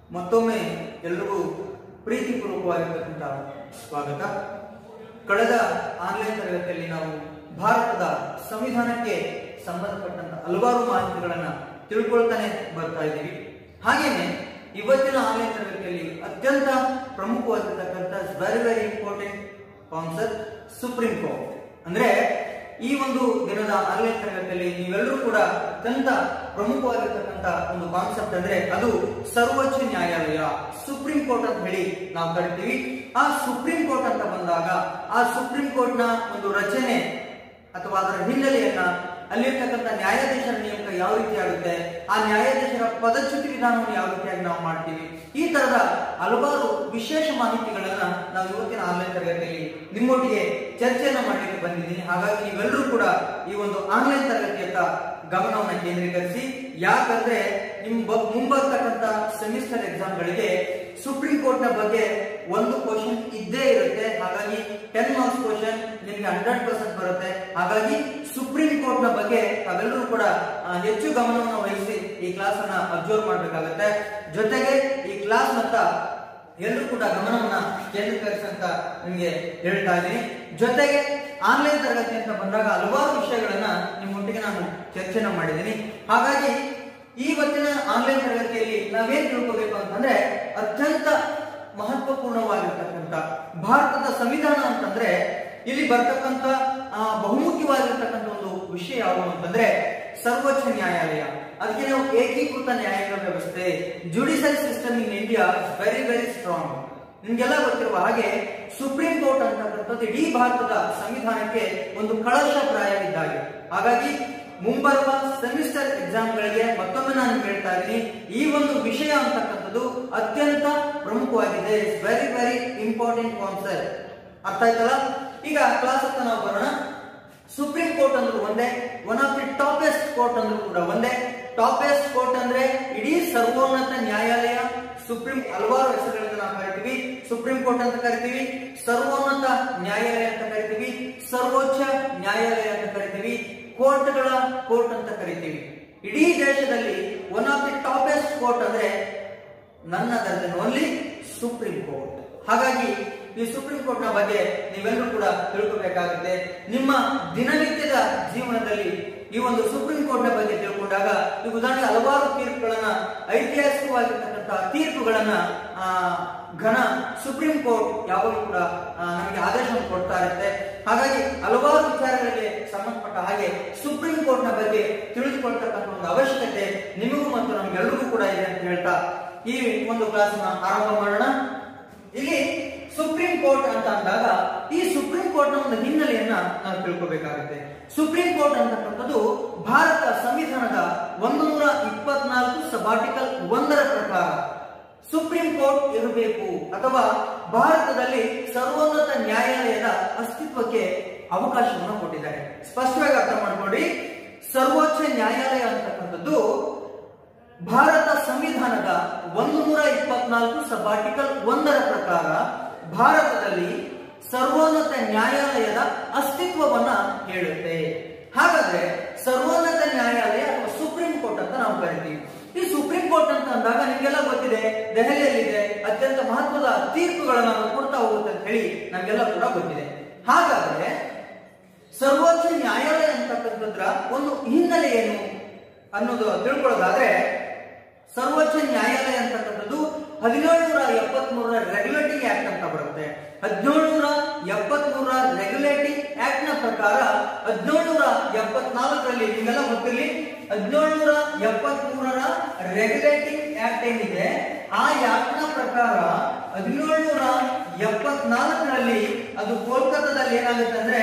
ಮತ್ತೊಮ್ಮೆ ಎಲ್ರಿಗೂ ಪ್ರೀತಿಪೂರ್ವಕವಾಗಿರ್ತಕ್ಕಂಥ ಸ್ವಾಗತ ಕಳೆದ ಆನ್ಲೈನ್ ತರಗತಿಯಲ್ಲಿ ನಾವು ಭಾರತದ ಸಂವಿಧಾನಕ್ಕೆ ಸಂಬಂಧಪಟ್ಟಂತ ಹಲವಾರು ಮಾಹಿತಿಗಳನ್ನ ತಿಳ್ಕೊಳ್ತಾನೆ ಬರ್ತಾ ಇದ್ದೀವಿ ಹಾಗೇನೆ ಇವತ್ತಿನ ಆನ್ಲೈನ್ ತರಗತಿಯಲ್ಲಿ ಅತ್ಯಂತ ಪ್ರಮುಖವಾಗಿರ್ತಕ್ಕಂಥ very very important concept supreme court ಅಂದ್ರೆ ಈ ಒಂದು ದಿನದ ಆನ್ಲೈನ್ ತರಗತಿಯಲ್ಲಿ ನೀವೆಲ್ಲರೂ ಕೂಡ ಅತ್ಯಂತ ಪ್ರಮುಖವಾಗಿರ್ತಕ್ಕಂಥ ಒಂದು ಕಾನ್ಸೆಪ್ಟ್ ಅಂದ್ರೆ ಅದು ಸರ್ವೋಚ್ಚ ನ್ಯಾಯಾಲಯ ಸುಪ್ರೀಂ ಕೋರ್ಟ್ ಅಂತ ಹೇಳಿ ನಾವು ಕರಿತೀವಿ ಆ ಸುಪ್ರೀಂ ಕೋರ್ಟ್ ಅಂತ ಬಂದಾಗ ಆ ಸುಪ್ರೀಂ ಕೋರ್ಟ್ ನ ಒಂದು ರಚನೆ ಅಥವಾ ಅದರ ಹಿನ್ನೆಲೆಯನ್ನ ಅಲ್ಲಿರ್ತಕ್ಕಂಥ ನ್ಯಾಯಾಧೀಶರ ನೇಮಕ ಯಾವ ರೀತಿ ಆಗುತ್ತೆ ಆ ನ್ಯಾಯಾಧೀಶರ ಪದಚ್ಯುತಿ ವಿಧಾನವನ್ನು ಯಾವ ರೀತಿಯಾಗಿ ನಾವು ಮಾಡ್ತೀವಿ ಈ ತರದ ಹಲವಾರು ವಿಶೇಷ ಮಾಹಿತಿಗಳನ್ನ ನಾವು ಇವತ್ತಿನ ಆನ್ಲೈನ್ ತರಗತಿಯಲ್ಲಿ ನಿಮ್ಮೊಟ್ಟಿಗೆ ಚರ್ಚೆಯನ್ನ ಮಾಡಲಿಕ್ಕೆ ಬಂದಿದ್ದೀನಿ ಹಾಗಾಗಿ ನೀವೆಲ್ಲರೂ ಕೂಡ ಈ ಒಂದು ಆನ್ಲೈನ್ ತರಗತಿಯತ್ತ ಗಮನವನ್ನ ಕೇಂದ್ರೀಕರಿಸಿ ಯಾಕಂದ್ರೆ ನಿಮ್ ಬ- ಮುಂಬರ್ತಕ್ಕಂಥ ಸೆಮಿಸ್ಟರ್ ಎಕ್ಸಾಮ್ಗಳಿಗೆ ಸುಪ್ರೀಂ ಕೋರ್ಟ್ ನ ಬಗ್ಗೆ ಒಂದು ಕ್ವಶನ್ ಇದ್ದೇ ಇರುತ್ತೆ ಹಾಗಾಗಿ ಟೆನ್ ಮಾರ್ಕ್ಸ್ ಕ್ವಶನ್ ನಿಮಗೆ ಹಂಡ್ರೆಡ್ ಪರ್ಸೆಂಟ್ ಬರುತ್ತೆ ಹಾಗಾಗಿ ಸುಪ್ರೀಂ ಕೋರ್ಟ್ ನ ಬಗ್ಗೆ ತಾವೆಲ್ಲರೂ ಕೂಡ ಆ, ಹೆಚ್ಚು ಗಮನವನ್ನು ವಹಿಸಿ ಈ ಕ್ಲಾಸ್ ಅನ್ನ ಅಬ್ಸರ್ವ್ ಮಾಡಬೇಕಾಗುತ್ತೆ ಜೊತೆಗೆ ಈ ಕ್ಲಾಸ್ ಮತ್ತ ಎಲ್ಲರೂ ಕೂಡ ಗಮನವನ್ನ ಕೇಂದ್ರೀಕರಿಸಂತ ನಿಮಗೆ ಹೇಳ್ತಾ ಇದ್ದೀನಿ ಜೊತೆಗೆ ಆನ್ಲೈನ್ ತರಗತಿ ಅಂತ ಬಂದಾಗ ಹಲವಾರು ವಿಷಯಗಳನ್ನ ನಿಮ್ಮೊಟ್ಟಿಗೆ ನಾನು ಚರ್ಚೆನ ಮಾಡಿದ್ದೀನಿ ಹಾಗಾಗಿ ಇವತ್ತಿನ ಆನ್ಲೈನ್ ತರಗತಿಯಲ್ಲಿ ನಾವೇನ್ ತಿಳ್ಕೋಬೇಕು ಅಂತಂದ್ರೆ ಅತ್ಯಂತ ಮಹತ್ವಪೂರ್ಣವಾಗಿರ್ತಕ್ಕಂಥ ಭಾರತದ ಸಂವಿಧಾನ ಅಂತಂದ್ರೆ ಇಲ್ಲಿ ಬರ್ತಕ್ಕಂಥ ಆ, ಬಹುಮುಖ್ಯವಾಗಿರ್ತಕ್ಕಂಥ ಒಂದು ವಿಷಯ ಯಾವುದು ಅಂತಂದ್ರೆ ಸರ್ವೋಚ್ಚ ನ್ಯಾಯಾಲಯ ಅದಕ್ಕೆ ನಾವು ಏಕೀಕೃತ ನ್ಯಾಯಾಂಗ ವ್ಯವಸ್ಥೆ judicial system in India very very strong ನಿಮ್ಗೆಲ್ಲ ಗೊತ್ತಿರುವ ಹಾಗೆ ಸುಪ್ರೀಂ ಕೋರ್ಟ್ ಅಂತಕ್ಕಂಥದ್ದು ಇಡೀ ಭಾರತದ ಸಂವಿಧಾನಕ್ಕೆ ಒಂದು ಕಳಶ ಪ್ರಾಯವಿದ್ದಾಗೆ ಹಾಗಾಗಿ ಮುಂಬರುವ ಸೆಮಿಸ್ಟರ್ ಎಕ್ಸಾಮ್ಗಳಿಗೆ ಮತ್ತೊಮ್ಮೆ ನಾನು ಹೇಳ್ತಾ ಇದ್ದೀನಿ ಈ ಒಂದು ವಿಷಯ ಅಂತಕ್ಕಂಥದ್ದು ಅತ್ಯಂತ ಪ್ರಮುಖವಾಗಿದೆ ವೆರಿ ವೆರಿ ಇಂಪಾರ್ಟೆಂಟ್ ಕಾನ್ಸೆಪ್ಟ್ ಅರ್ಥ ಆಯ್ತಲ್ಲ ಈಗ ಕ್ಲಾಸ್ ಹತ್ತ ನಾವು ಬರೋಣ ಸುಪ್ರೀಂ ಕೋರ್ಟ್ ಅಂದ್ರೂ ಒಂದೇ one of the toppest court ಅಂದ್ರೂ ಕೂಡ ಒಂದೇ ಟಾಪೆಸ್ಟ್ ಕೋರ್ಟ್ ಅಂದ್ರೆ ಇಡೀ ಸರ್ವೋನ್ನತ ನ್ಯಾಯಾಲಯ ಸುಪ್ರೀಂ ಹಲವಾರು ಹೆಸರುಗಳಿಂದ ನಾವು ಕರಿತೀವಿ ಸುಪ್ರೀಂ ಕೋರ್ಟ್ ಅಂತ ಕರಿತೀವಿ ಸರ್ವೋನ್ನತ ನ್ಯಾಯಾಲಯ ಅಂತ ಕರಿತೀವಿ ಸರ್ವೋಚ್ಚ ನ್ಯಾಯಾಲಯ ಅಂತ ಕರಿತೀವಿ ಕೋರ್ಟ್ಗಳ ಕೋರ್ಟ್ ಅಂತ ಕರಿತೀವಿ ಇಡೀ ದೇಶದಲ್ಲಿ one of the toppest court ಅಂದ್ರೆ ನನ್ನ ದರ್ಜನ್ ಓನ್ಲಿ ಸುಪ್ರೀಂ ಕೋರ್ಟ್ ಹಾಗಾಗಿ ಈ ಸುಪ್ರೀಂ ಕೋರ್ಟ್ ನ ಬಗ್ಗೆ ನೀವೆಲ್ಲರೂ ಕೂಡ ತಿಳ್ಕೊಬೇಕಾಗುತ್ತೆ ನಿಮ್ಮ ದಿನನಿತ್ಯದ ಜೀವನದಲ್ಲಿ ಈ ಒಂದು ಸುಪ್ರೀಂ ಕೋರ್ಟ್ ನ ಬಗ್ಗೆ ತಿಳ್ಕೊಂಡಾಗ ಈ ಉದಾಹರಣೆಗೆ ಹಲವಾರು ತೀರ್ಪುಗಳನ್ನ ಐತಿಹಾಸಿಕವಾಗಿರ್ತಕ್ಕಂತಹ ತೀರ್ಪುಗಳನ್ನ ಆ, ಘನ ಸುಪ್ರೀಂ ಕೋರ್ಟ್ ಯಾವಾಗಲೂ ಕೂಡ ಆ, ನಮಗೆ ಆದೇಶವನ್ನು ಕೊಡ್ತಾ ಇರುತ್ತೆ ಹಾಗಾಗಿ ಹಲವಾರು ವಿಚಾರಗಳಿಗೆ ಸಂಬಂಧಪಟ್ಟ ಹಾಗೆ ಸುಪ್ರೀಂ ಕೋರ್ಟ್ ನ ಬಗ್ಗೆ ತಿಳಿದುಕೊಳ್ತಕ್ಕಂಥ ಒಂದು ಅವಶ್ಯಕತೆ ನಿಮಗೂ ಮತ್ತು ನಮ್ಗೆಲ್ಲರಿಗೂ ಕೂಡ ಇದೆ ಅಂತ ಹೇಳ್ತಾ ಈ ಒಂದು ಕ್ಲಾಸ್ ಆರಂಭ ಮಾಡೋಣ ಇಲ್ಲಿ ಸುಪ್ರೀಂ ಕೋರ್ಟ್ ಅಂತ ಅಂದಾಗ ಈ ಸುಪ್ರೀಂ ಕೋರ್ಟ್ ನ ಒಂದು ಹಿನ್ನೆಲೆಯನ್ನ ನಾವು ತಿಳ್ಕೊಬೇಕಾಗುತ್ತೆ ಸುಪ್ರೀಂ ಕೋರ್ಟ್ ಅಂತಕ್ಕಂಥದ್ದು ಭಾರತ ಸಂವಿಧಾನದ ಒಂದು ನೂರ ಇಪ್ಪತ್ನಾಲ್ಕು ಸಬಾರ್ಟಿಕಲ್ ಒಂದರ ಪ್ರಕಾರ ಸುಪ್ರೀಂ ಕೋರ್ಟ್ ಇರಬೇಕು ಅಥವಾ ಭಾರತದಲ್ಲಿ ಸರ್ವೋನ್ನತ ನ್ಯಾಯಾಲಯದ ಅಸ್ತಿತ್ವಕ್ಕೆ ಅವಕಾಶವನ್ನು ಕೊಟ್ಟಿದ್ದಾರೆ ಸ್ಪಷ್ಟವಾಗಿ ಅರ್ಥ ಮಾಡ್ಕೊಳ್ಳಿ ಸರ್ವೋಚ್ಚ ನ್ಯಾಯಾಲಯ ಅಂತಕ್ಕಂಥದ್ದು ಭಾರತ ಸಂವಿಧಾನದ ಒಂದು ನೂರ ಇಪ್ಪತ್ನಾಲ್ಕು ಸಬಾರ್ಟಿಕಲ್ ಒಂದರ ಪ್ರಕಾರ ಭಾರತದಲ್ಲಿ ಸರ್ವೋನ್ನತ ನ್ಯಾಯಾಲಯದ ಅಸ್ತಿತ್ವವನ್ನ ಹೇಳುತ್ತೆ ಹಾಗಾದ್ರೆ ಸರ್ವೋನ್ನತ ನ್ಯಾಯಾಲಯ ಅಥವಾ ಸುಪ್ರೀಂ ಕೋರ್ಟ್ ಅಂತ ನಾವು ಕರಿತೀವಿ ಈ ಸುಪ್ರೀಂ ಕೋರ್ಟ್ ಅಂತ ಅಂದಾಗ ನಿಮ್ಗೆಲ್ಲ ಗೊತ್ತಿದೆ ದೆಹಲಿಯಲ್ಲಿದೆ ಅತ್ಯಂತ ಮಹತ್ವದ ತೀರ್ಪುಗಳನ್ನ ಅದು ಕೊಡ್ತಾ ಹೋಗುತ್ತೆ ಅಂತ ಹೇಳಿ ನಮ್ಗೆಲ್ಲ ಕೂಡ ಗೊತ್ತಿದೆ ಹಾಗಾದ್ರೆ ಸರ್ವೋಚ್ಚ ನ್ಯಾಯಾಲಯ ಅಂತಕ್ಕಂಥದ್ರ ಒಂದು ಹಿನ್ನೆಲೆ ಏನು ಅನ್ನೋದು ತಿಳ್ಕೊಳ್ಳೋದಾದ್ರೆ ಸರ್ವೋಚ್ಚ ನ್ಯಾಯಾಲಯ ಅಂತಕ್ಕಂಥದ್ದು ಹದಿನೇಳುನೂರ ಎಪ್ಪತ್ಮೂರರ ರೆಗ್ಯುಲೇಟಿಂಗ್ ಆಕ್ಟ್ ಅಂತ ಬರುತ್ತೆ ಹದಿನೇಳುನೂರ ಎಪ್ಪತ್ಮೂರರ ರೆಗ್ಯುಲೇಟಿಂಗ್ ಆಕ್ಟ್ ನ ಪ್ರಕಾರ ಹದಿನೇಳುನೂರ ಎಪ್ಪತ್ನಾಲ್ಕರಲ್ಲಿ ನಿಮ್ಗೆಲ್ಲ ಗೊತ್ತಿರಲಿ ಹದಿನೇಳುನೂರ ಎಪ್ಪತ್ಮೂರರ ರೆಗ್ಯುಲೇಟಿಂಗ್ ಆಕ್ಟ್ ಏನಿದೆ ಆ ಆಕ್ಟ್ ನ ಪ್ರಕಾರ ಹದಿನೇಳುನೂರ ಎಪ್ಪತ್ನಾಲ್ಕರಲ್ಲಿ ಅದು ಕೋಲ್ಕತ್ತಾದಲ್ಲಿ ಏನಾಗುತ್ತೆ ಅಂದ್ರೆ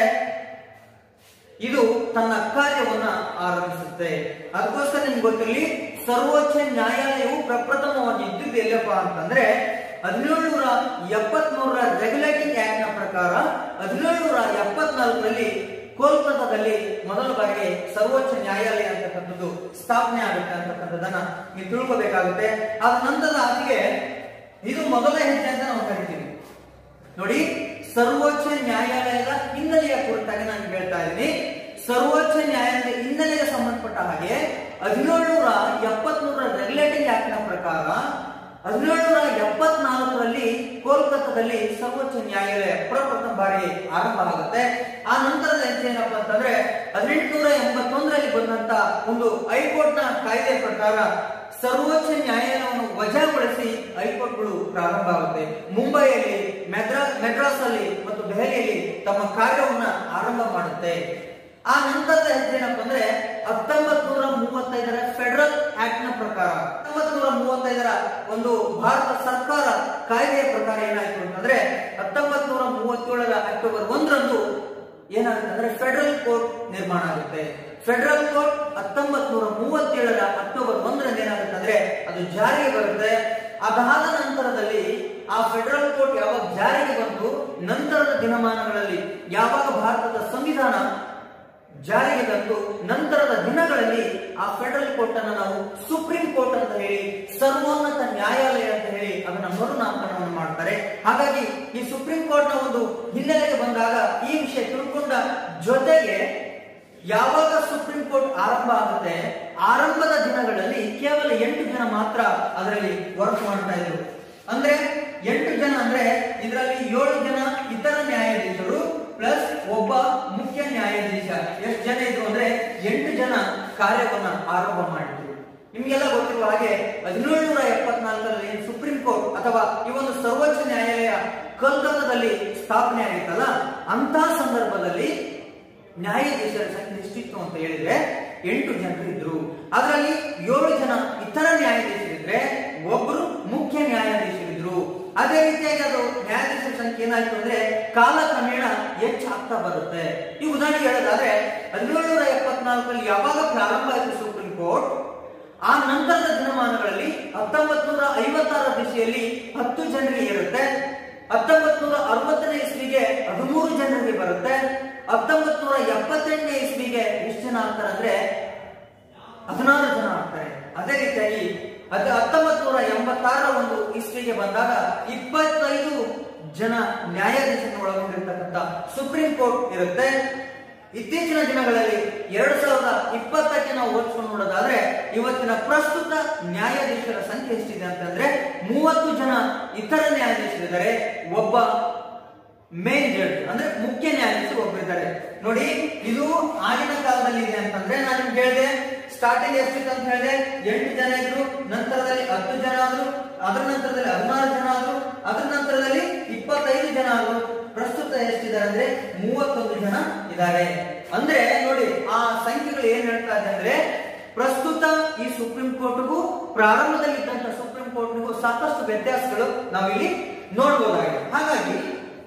ಇದು ತನ್ನ ಕಾರ್ಯವನ್ನ ಆರಂಭಿಸುತ್ತೆ ಅದಕ್ಕೋಸ್ಕರ ನಿಮ್ಗೆ ಗೊತ್ತಿರಲಿ ಸರ್ವೋಚ್ಚ ನ್ಯಾಯಾಲಯವು ಪ್ರಪ್ರಥಮವಾಗಿ ಇದ್ದಿದ್ದು ಎಲ್ಲಪ್ಪ ಅಂತಂದ್ರೆ ಹದಿನೇಳುನೂರ ಎಪ್ಪತ್ಮೂರರ ರೆಗ್ಯುಲೇಟಿಂಗ್ ಆಕ್ಟ್ ನ ಪ್ರಕಾರ ಹದಿನೇಳುನೂರ ಎಪ್ಪತ್ನಾಲ್ಕರಲ್ಲಿ ಕೋಲ್ಕತ್ತಾದಲ್ಲಿ ಮೊದಲ ಬಾರಿಗೆ ಸರ್ವೋಚ್ಚ ನ್ಯಾಯಾಲಯ ಅಂತಕ್ಕಂಥದ್ದು ಸ್ಥಾಪನೆ ಆಗುತ್ತೆ ಅಂತಕ್ಕಂಥದ್ದನ್ನ ನೀವು ತಿಳ್ಕೊಬೇಕಾಗುತ್ತೆ ಅದ ನಂತರದ ಹಾಗೆ ಇದು ಮೊದಲ ಹೆಜ್ಜೆ ಅಂತ ನಾವು ಕರಿತೀವಿ ನೋಡಿ ಸರ್ವೋಚ್ಚ ನ್ಯಾಯಾಲಯದ ಹಿನ್ನೆಲೆಯ ಕುರಿತಾಗಿ ನಾನು ಹೇಳ್ತಾ ಇದ್ದೀನಿ ಸರ್ವೋಚ್ಚ ನ್ಯಾಯಾಲಯದ ಹಿನ್ನೆಲೆಗೆ ಸಂಬಂಧಪಟ್ಟ ಹಾಗೆ ಹದಿನೇಳುನೂರ ಎಪ್ಪತ್ಮೂರರ ರೆಗ್ಯುಲೇಟಿಂಗ್ ಆಕ್ಟ್ ನ ಪ್ರಕಾರ ಹದಿನೇಳುನೂರ ಎಪ್ಪತ್ನಾಲ್ಕರಲ್ಲಿ ಕೋಲ್ಕತ್ತಾದಲ್ಲಿ ಸರ್ವೋಚ್ಚ ನ್ಯಾಯಾಲಯ ಪ್ರಪ್ರಥಮ ಬಾರಿ ಆರಂಭ ಆಗುತ್ತೆ ಆ ನಂತರದ ಹೆಜ್ಜೆ ಏನಪ್ಪಾ ಅಂತಂದ್ರೆ ಹದಿನೆಂಟುನೂರ ಎಂಬತ್ತೊಂದರಲ್ಲಿ ಬಂದಂತ ಒಂದು ಹೈಕೋರ್ಟ್ ನ ಕಾಯ್ದೆ ಪ್ರಕಾರ ಸರ್ವೋಚ್ಚ ನ್ಯಾಯಾಲಯವನ್ನು ವಜಾಗೊಳಿಸಿ ಹೈಕೋರ್ಟ್ಗಳು ಪ್ರಾರಂಭ ಆಗುತ್ತೆ ಮುಂಬೈಯಲ್ಲಿ ಮೆದ್ರಾ ಮೆಡ್ರಾಸ್ ಅಲ್ಲಿ ಮತ್ತು ದೆಹಲಿಯಲ್ಲಿ ತಮ್ಮ ಕಾರ್ಯವನ್ನ ಆರಂಭ ಮಾಡುತ್ತೆ ಆ ನಂತರದ ಹೆಜ್ಜೆ ಏನಪ್ಪ ಅಂದ್ರೆ ಹತ್ತೊಂಬತ್ ನೂರ ಮೂವತ್ತೈದರ ಫೆಡರಲ್ ಆಕ್ಟ್ ನ ಪ್ರಕಾರ ಹತ್ತೊಂಬತ್ ನೂರ ಮೂವತ್ತೈದರ ಒಂದು ಭಾರತ ಸರ್ಕಾರ ಕಾಯ್ದೆಯ ಪ್ರಕಾರ ಏನಾಯ್ತು ಅಂತಂದ್ರೆ ಹತ್ತೊಂಬತ್ ನೂರ ಮೂವತ್ತೇಳರ ಅಕ್ಟೋಬರ್ ಒಂದರಂದು ಏನಾಗುತ್ತೆ ಅಂದ್ರೆ ಫೆಡರಲ್ ಕೋರ್ಟ್ ನಿರ್ಮಾಣ ಆಗುತ್ತೆ ಫೆಡರಲ್ ಕೋರ್ಟ್ ಹತ್ತೊಂಬತ್ ನೂರ ಮೂವತ್ತೇಳರ ಅಕ್ಟೋಬರ್ ಒಂದರಂದು ಏನಾಗುತ್ತೆ ಅಂದ್ರೆ ಅದು ಜಾರಿಗೆ ಬರುತ್ತೆ ಅದಾದ ನಂತರದಲ್ಲಿ ಆ ಫೆಡರಲ್ ಕೋರ್ಟ್ ಯಾವಾಗ ಜಾರಿಗೆ ಬಂತು ನಂತರದ ದಿನಮಾನಗಳಲ್ಲಿ ಯಾವಾಗ ಭಾರತದ ಸಂವಿಧಾನ ಜಾರಿಗೆ ತಂದು ನಂತರದ ದಿನಗಳಲ್ಲಿ ಆ ಫೆಡರಲ್ ಕೋರ್ಟ್ ಅನ್ನು ನಾವು ಸುಪ್ರೀಂ ಕೋರ್ಟ್ ಅಂತ ಹೇಳಿ ಸರ್ವೋನ್ನತ ನ್ಯಾಯಾಲಯ ಅಂತ ಹೇಳಿ ಅದನ್ನ ಮರುನಾಮಕರಣವನ್ನು ಮಾಡ್ತಾರೆ ಹಾಗಾಗಿ ಈ ಸುಪ್ರೀಂ ಕೋರ್ಟ್ ನ ಒಂದು ಹಿನ್ನೆಲೆಗೆ ಬಂದಾಗ ಈ ವಿಷಯ ತಿಳ್ಕೊಂಡ ಜೊತೆಗೆ ಯಾವಾಗ ಸುಪ್ರೀಂ ಕೋರ್ಟ್ ಆರಂಭ ಆಗುತ್ತೆ ಆರಂಭದ ದಿನಗಳಲ್ಲಿ ಕೇವಲ ಎಂಟು ಜನ ಮಾತ್ರ ಅದರಲ್ಲಿ ವರ್ಕ್ ಮಾಡ್ತಾ ಇದ್ರು ಅಂದ್ರೆ ಎಂಟು ಜನ ಅಂದ್ರೆ ಇದರಲ್ಲಿ ಏಳು ಜನ ಇತರ ನ್ಯಾಯಾಧೀಶರು ಪ್ಲಸ್ ಒಬ್ಬ ಮುಖ್ಯ ನ್ಯಾಯಾಧೀಶ ಎಷ್ಟು ಜನ ಇದ್ರು ಅಂದ್ರೆ ಎಂಟು ಜನ ಕಾರ್ಯವನ್ನ ಆರಂಭ ಮಾಡಿದ್ರು ನಿಮ್ಗೆಲ್ಲ ಗೊತ್ತಿರುವ ಹಾಗೆ ಹದಿನೇಳುನೂರ ಎಪ್ಪತ್ನಾಲ್ಕರಲ್ಲಿ ಸುಪ್ರೀಂ ಕೋರ್ಟ್ ಅಥವಾ ಈ ಒಂದು ಸರ್ವೋಚ್ಚ ನ್ಯಾಯಾಲಯ ಕೋಲ್ಕತ್ತಾದಲ್ಲಿ ಸ್ಥಾಪನೆ ಆಗಿತ್ತಲ್ಲ ಅಂತ ಸಂದರ್ಭದಲ್ಲಿ ನ್ಯಾಯಾಧೀಶರ ಸಂಖ್ಯೆ ಎಷ್ಟಿತ್ತು ಅಂತ ಹೇಳಿದ್ರೆ ಎಂಟು ಜನರು ಇದ್ರು ಅದರಲ್ಲಿ ಏಳು ಜನ ಇತರ ನ್ಯಾಯಾಧೀಶರಿದ್ರೆ ಒಬ್ಬರು ಮುಖ್ಯ ನ್ಯಾಯಾಧೀಶರಿದ್ರು ಅದೇ ರೀತಿಯಾಗಿ ಅದು ನ್ಯಾಯಾಧೀಶರ ಸಂಖ್ಯೆ ಏನಾಯ್ತು ಅಂದ್ರೆ ಕಾಲಕ್ರಮೇಣ ಹೆಚ್ಚಾಗ್ತಾ ಬರುತ್ತೆ ಈ ಉದಾಹರಣೆ ಹೇಳೋದಾದ್ರೆ ಹದಿನೇಳುನೂರ ಎಪ್ಪತ್ನಾಲ್ಕರಲ್ಲಿ ಯಾವಾಗ ಪ್ರಾರಂಭ ಆಯಿತು ಸುಪ್ರೀಂ ಕೋರ್ಟ್ ಆ ನಂತರದ ದಿನಮಾನಗಳಲ್ಲಿ ಹತ್ತೊಂಬತ್ ನೂರ ಐವತ್ತಾರ ದಿಶೆಯಲ್ಲಿ ಹತ್ತು ಜನರಿಗೆ ಇರುತ್ತೆ ಹತ್ತೊಂಬತ್ ನೂರ ಅರವತ್ತನೇ ಇಸ್ವಿಗೆ ಹದಿಮೂರು ಜನರಿಗೆ ಬರುತ್ತೆ ಹತ್ತೊಂಬತ್ ನೂರ ಎಪ್ಪತ್ತೆಂಟನೇ ಇಸ್ವಿಗೆ ಎಷ್ಟು ಜನ ಆಗ್ತಾರೆ ಅಂದ್ರೆ ಹದಿನಾರು ಜನ ಆಗ್ತಾರೆ ಅದೇ ರೀತಿಯಾಗಿ ಅದು ಹತ್ತೊಂಬತ್ ನೂರ ಎಂಬತ್ತಾರ ಒಂದು ಇಸ್ವಿಗೆ ಬಂದಾಗ ಇಪ್ಪತ್ತೈದು ಜನ ನ್ಯಾಯಾಧೀಶರನ್ನು ಒಳಗೊಂಡಿರ್ತಕ್ಕಂಥ ಸುಪ್ರೀಂ ಕೋರ್ಟ್ ಇರುತ್ತೆ ಇತ್ತೀಚಿನ ದಿನಗಳಲ್ಲಿ ಎರಡ್ ಸಾವಿರದ ಇಪ್ಪತ್ತಕ್ಕೆ ನಾವು ಹೋಲಿಸ್ಕೊಂಡು ನೋಡೋದಾದ್ರೆ ಇವತ್ತಿನ ಪ್ರಸ್ತುತ ನ್ಯಾಯಾಧೀಶರ ಸಂಖ್ಯೆ ಎಷ್ಟಿದೆ ಅಂತಂದ್ರೆ ಮೂವತ್ತು ಜನ ಇತರ ನ್ಯಾಯಾಧೀಶರಿದ್ದಾರೆ ಒಬ್ಬ ಮೇನ್ ಜಡ್ಜ್ ಅಂದ್ರೆ ಮುಖ್ಯ ನ್ಯಾಯಾಧೀಶರು ಒಬ್ಬರಿದ್ದಾರೆ ನೋಡಿ ಇದು ಆಗಿನ ಕಾಲದಲ್ಲಿ ಇದೆ ಅಂತಂದ್ರೆ ನಾನು ನಿಮ್ಗೆ ಹೇಳಿದೆ ಸ್ಟಾರ್ಟಿಂಗ್ ಎಷ್ಟಿತ್ತು ಅಂತ ಹೇಳಿದೆ ಎಂಟು ಜನ ಇದ್ರು ನಂತರದಲ್ಲಿ ಹತ್ತು ಜನ ಆದ್ರು ಅದರ ನಂತರದಲ್ಲಿ ಹದಿನಾರು ಜನ ಆದ್ರು ಅದರ ನಂತರದಲ್ಲಿ ಇಪ್ಪತ್ತೈದು ಜನ ಆದ್ರು ಪ್ರಸ್ತುತ ಎಷ್ಟಿದ್ದಾರೆ ಅಂದ್ರೆ ಮೂವತ್ತೊಂದು ಜನ ಇದ್ದಾರೆ ಅಂದ್ರೆ ನೋಡಿ ಆ ಸಂಖ್ಯೆಗಳು ಏನ್ ಹೇಳ್ತಾ ಇದೆ ಅಂದ್ರೆ ಪ್ರಸ್ತುತ ಈ ಸುಪ್ರೀಂ ಕೋರ್ಟ್ಗೂ ಪ್ರಾರಂಭದಲ್ಲಿ ಇದ್ದಂತ ಸುಪ್ರೀಂ ಕೋರ್ಟ್ಗೂ ಸಾಕಷ್ಟು ವ್ಯತ್ಯಾಸಗಳು ನಾವಿಲ್ಲಿ ನೋಡಬಹುದಾಗಿದೆ ಹಾಗಾಗಿ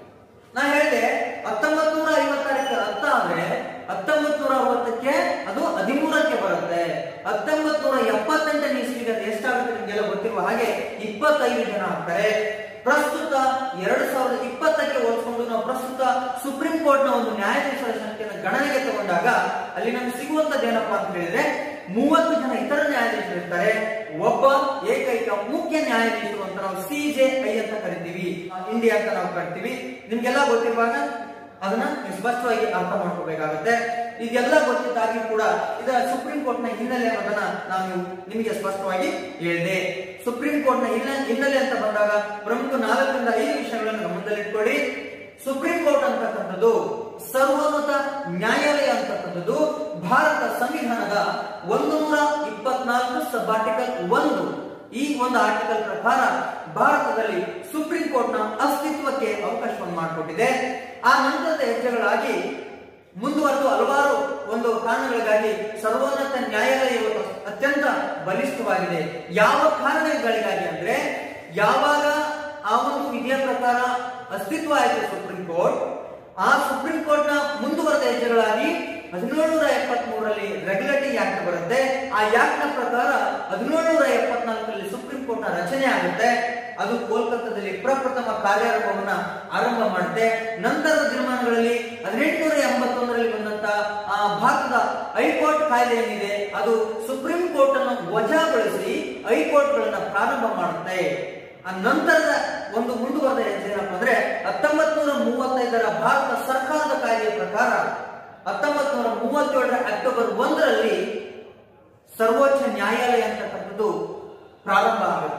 ನಾ ಹೇಳಿದೆ ಹತ್ತೊಂಬತ್ ನೂರ ಐವತ್ತಾರಕ್ಕೆ ಅರ್ಥ ಆದ್ರೆ ಹತ್ತೊಂಬತ್ ನೂರ ಅರವತ್ತಕ್ಕೆ ಅದು ಹದಿಮೂರಕ್ಕೆ ಬರುತ್ತೆ ಹತ್ತೊಂಬತ್ ನೂರ ಎಪ್ಪತ್ತೆಂಟನೇ ಇಸ್ವಿಗೆ ಅದು ಎಷ್ಟಾಗುತ್ತೆ ನಿಮ್ಗೆಲ್ಲ ಗೊತ್ತಿರುವ ಹಾಗೆ ಇಪ್ಪತ್ತೈದು ಜನ ಆಗ್ತಾರೆ ಪ್ರಸ್ತುತ ಎರಡ್ ಸಾವಿರದ ಇಪ್ಪತ್ತಕ್ಕೆ ಹೋಲಿಸ್ಕೊಂಡು ನಾವು ಪ್ರಸ್ತುತ ಸುಪ್ರೀಂ ಕೋರ್ಟ್ ನ ಒಂದು ನ್ಯಾಯಾಧೀಶರ ಸಂಖ್ಯೆಯನ್ನು ಗಣನೆಗೆ ತಗೊಂಡಾಗ ಅಲ್ಲಿ ನಮ್ಗೆ ಸಿಗುವಂತದ್ದು ಏನಪ್ಪಾ ಅಂತ ಹೇಳಿದ್ರೆ ಮೂವತ್ತು ಜನ ಇತರ ನ್ಯಾಯಾಧೀಶರು ಇರ್ತಾರೆ ಒಬ್ಬ ಏಕೈಕ ಮುಖ್ಯ ನ್ಯಾಯಾಧೀಶರು ಅಂತ ನಾವು ಸಿ ಜೆ ಐ ಅಂತ ಕರಿತೀವಿ ಇಂಡಿಯಾ ಅಂತ ನಾವು ಕರಿತೀವಿ ನಿಮ್ಗೆಲ್ಲ ಗೊತ್ತಿರುವಾಗ ಅದನ್ನ ನೀವು ಸ್ಪಷ್ಟವಾಗಿ ಅರ್ಥ ಮಾಡ್ಕೋಬೇಕಾಗುತ್ತೆ ಇದೆಲ್ಲ ಗೊತ್ತಿದ್ದಾಗಿ ಕೂಡ ಇದರ ಸುಪ್ರೀಂ ಕೋರ್ಟ್ ನ ಹಿನ್ನೆಲೆ ಅನ್ನೋದನ್ನ ನಾನು ನಿಮಗೆ ಸ್ಪಷ್ಟವಾಗಿ ಹೇಳಿದೆ ಸುಪ್ರೀಂ ಕೋರ್ಟ್ ನ ಹಿನ್ನೆ- ಹಿನ್ನೆಲೆ ಅಂತ ಬಂದಾಗ ಪ್ರಮುಖ ನಾಲ್ಕರಿಂದ ಐದು ವಿಷಯಗಳನ್ನು ಗಮನದಲ್ಲಿಟ್ಕೊಳ್ಳಿ ಸುಪ್ರೀಂ ಕೋರ್ಟ್ ಅಂತಕ್ಕಂಥದ್ದು ಸರ್ವೋನ್ನತ ನ್ಯಾಯಾಲಯ ಅಂತಕ್ಕಂಥದ್ದು ಭಾರತ ಸಂವಿಧಾನದ ಒಂದು ನೂರ ಇಪ್ಪತ್ನಾಲ್ಕು ಸಬ್ ಆರ್ಟಿಕಲ್ ಒಂದು ಈ ಒಂದು ಆರ್ಟಿಕಲ್ ಪ್ರಕಾರ ಭಾರತದಲ್ಲಿ ಸುಪ್ರೀಂ ಕೋರ್ಟ್ ನ ಅಸ್ತಿತ್ವಕ್ಕೆ ಅವಕಾಶವನ್ನು ಮಾಡಿಕೊಟ್ಟಿದೆ ಆ ನಂತರದ ಹೆಜ್ಜೆಗಳಾಗಿ ಮುಂದುವರೆದು ಹಲವಾರು ಒಂದು ಕಾರಣಗಳಿಗಾಗಿ ಸರ್ವೋನ್ನತ ನ್ಯಾಯಾಲಯ ಇವತ್ತು ಅತ್ಯಂತ ಬಲಿಷ್ಠವಾಗಿದೆ ಯಾವ ಕಾರಣಗಳಿಗಾಗಿ ಅಂದ್ರೆ ಯಾವಾಗ ಆ ಒಂದು ವಿಧಿಯ ಪ್ರಕಾರ ಅಸ್ತಿತ್ವ ಆಯಿತು ಸುಪ್ರೀಂ ಕೋರ್ಟ್ ಆ ಸುಪ್ರೀಂ ಕೋರ್ಟ್ ನ ಮುಂದುವರೆದ ಹೆಜ್ಜೆಗಳಾಗಿ ಹದಿನೇಳುನೂರ ಎಪ್ಪತ್ತ್ ಮೂರರಲ್ಲಿ ರೆಗ್ಯುಲೇಟಿಂಗ್ ಆಕ್ಟ್ ಬರುತ್ತೆ ಆ ಆಕ್ಟ್ ನ ಪ್ರಕಾರ ಹದಿನೇಳುನೂರ ಎಪ್ಪತ್ನಾಲ್ಕರಲ್ಲಿ ಸುಪ್ರೀಂ ಕೋರ್ಟ್ ನ ರಚನೆ ಆಗುತ್ತೆ ಅದು ಕೋಲ್ಕತ್ತಾದಲ್ಲಿ ಪ್ರಪ್ರಥಮ ಕಾರ್ಯಾರಂಭವನ್ನ ಆರಂಭ ಮಾಡುತ್ತೆ ನಂತರದ ದಿನಮಾನಗಳಲ್ಲಿ ಹದಿನೆಂಟುನೂರ ಎಂಬತ್ತೊಂದರಲ್ಲಿ ಬಂದಂತ ಆ ಭಾರತದ ಹೈಕೋರ್ಟ್ ಕಾಯ್ದೆ ಏನಿದೆ ಅದು ಸುಪ್ರೀಂ ಕೋರ್ಟ್ ಅನ್ನು ವಜಾಗೊಳಿಸಿ ಹೈಕೋರ್ಟ್ ಗಳನ್ನ ಪ್ರಾರಂಭ ಮಾಡುತ್ತೆ ಆ ನಂತರದ ಒಂದು ಮುಂದುವರೆದ ಹೆಜ್ಜೆ ಏನಪ್ಪಾ ಅಂದ್ರೆ ಹತ್ತೊಂಬತ್ ನೂರ ಮೂವತ್ತೈದರ ಭಾರತ ಸರ್ಕಾರದ ಕಾಯ್ದೆಯ ಪ್ರಕಾರ ಹತ್ತೊಂಬತ್ ನೂರ ಮೂವತ್ತೇಳರ ಅಕ್ಟೋಬರ್ ಒಂದರಲ್ಲಿ ಸರ್ವೋಚ್ಚ ನ್ಯಾಯಾಲಯ ಅಂತಕ್ಕಂಥದ್ದು ಪ್ರಾರಂಭ ಆಗುತ್ತೆ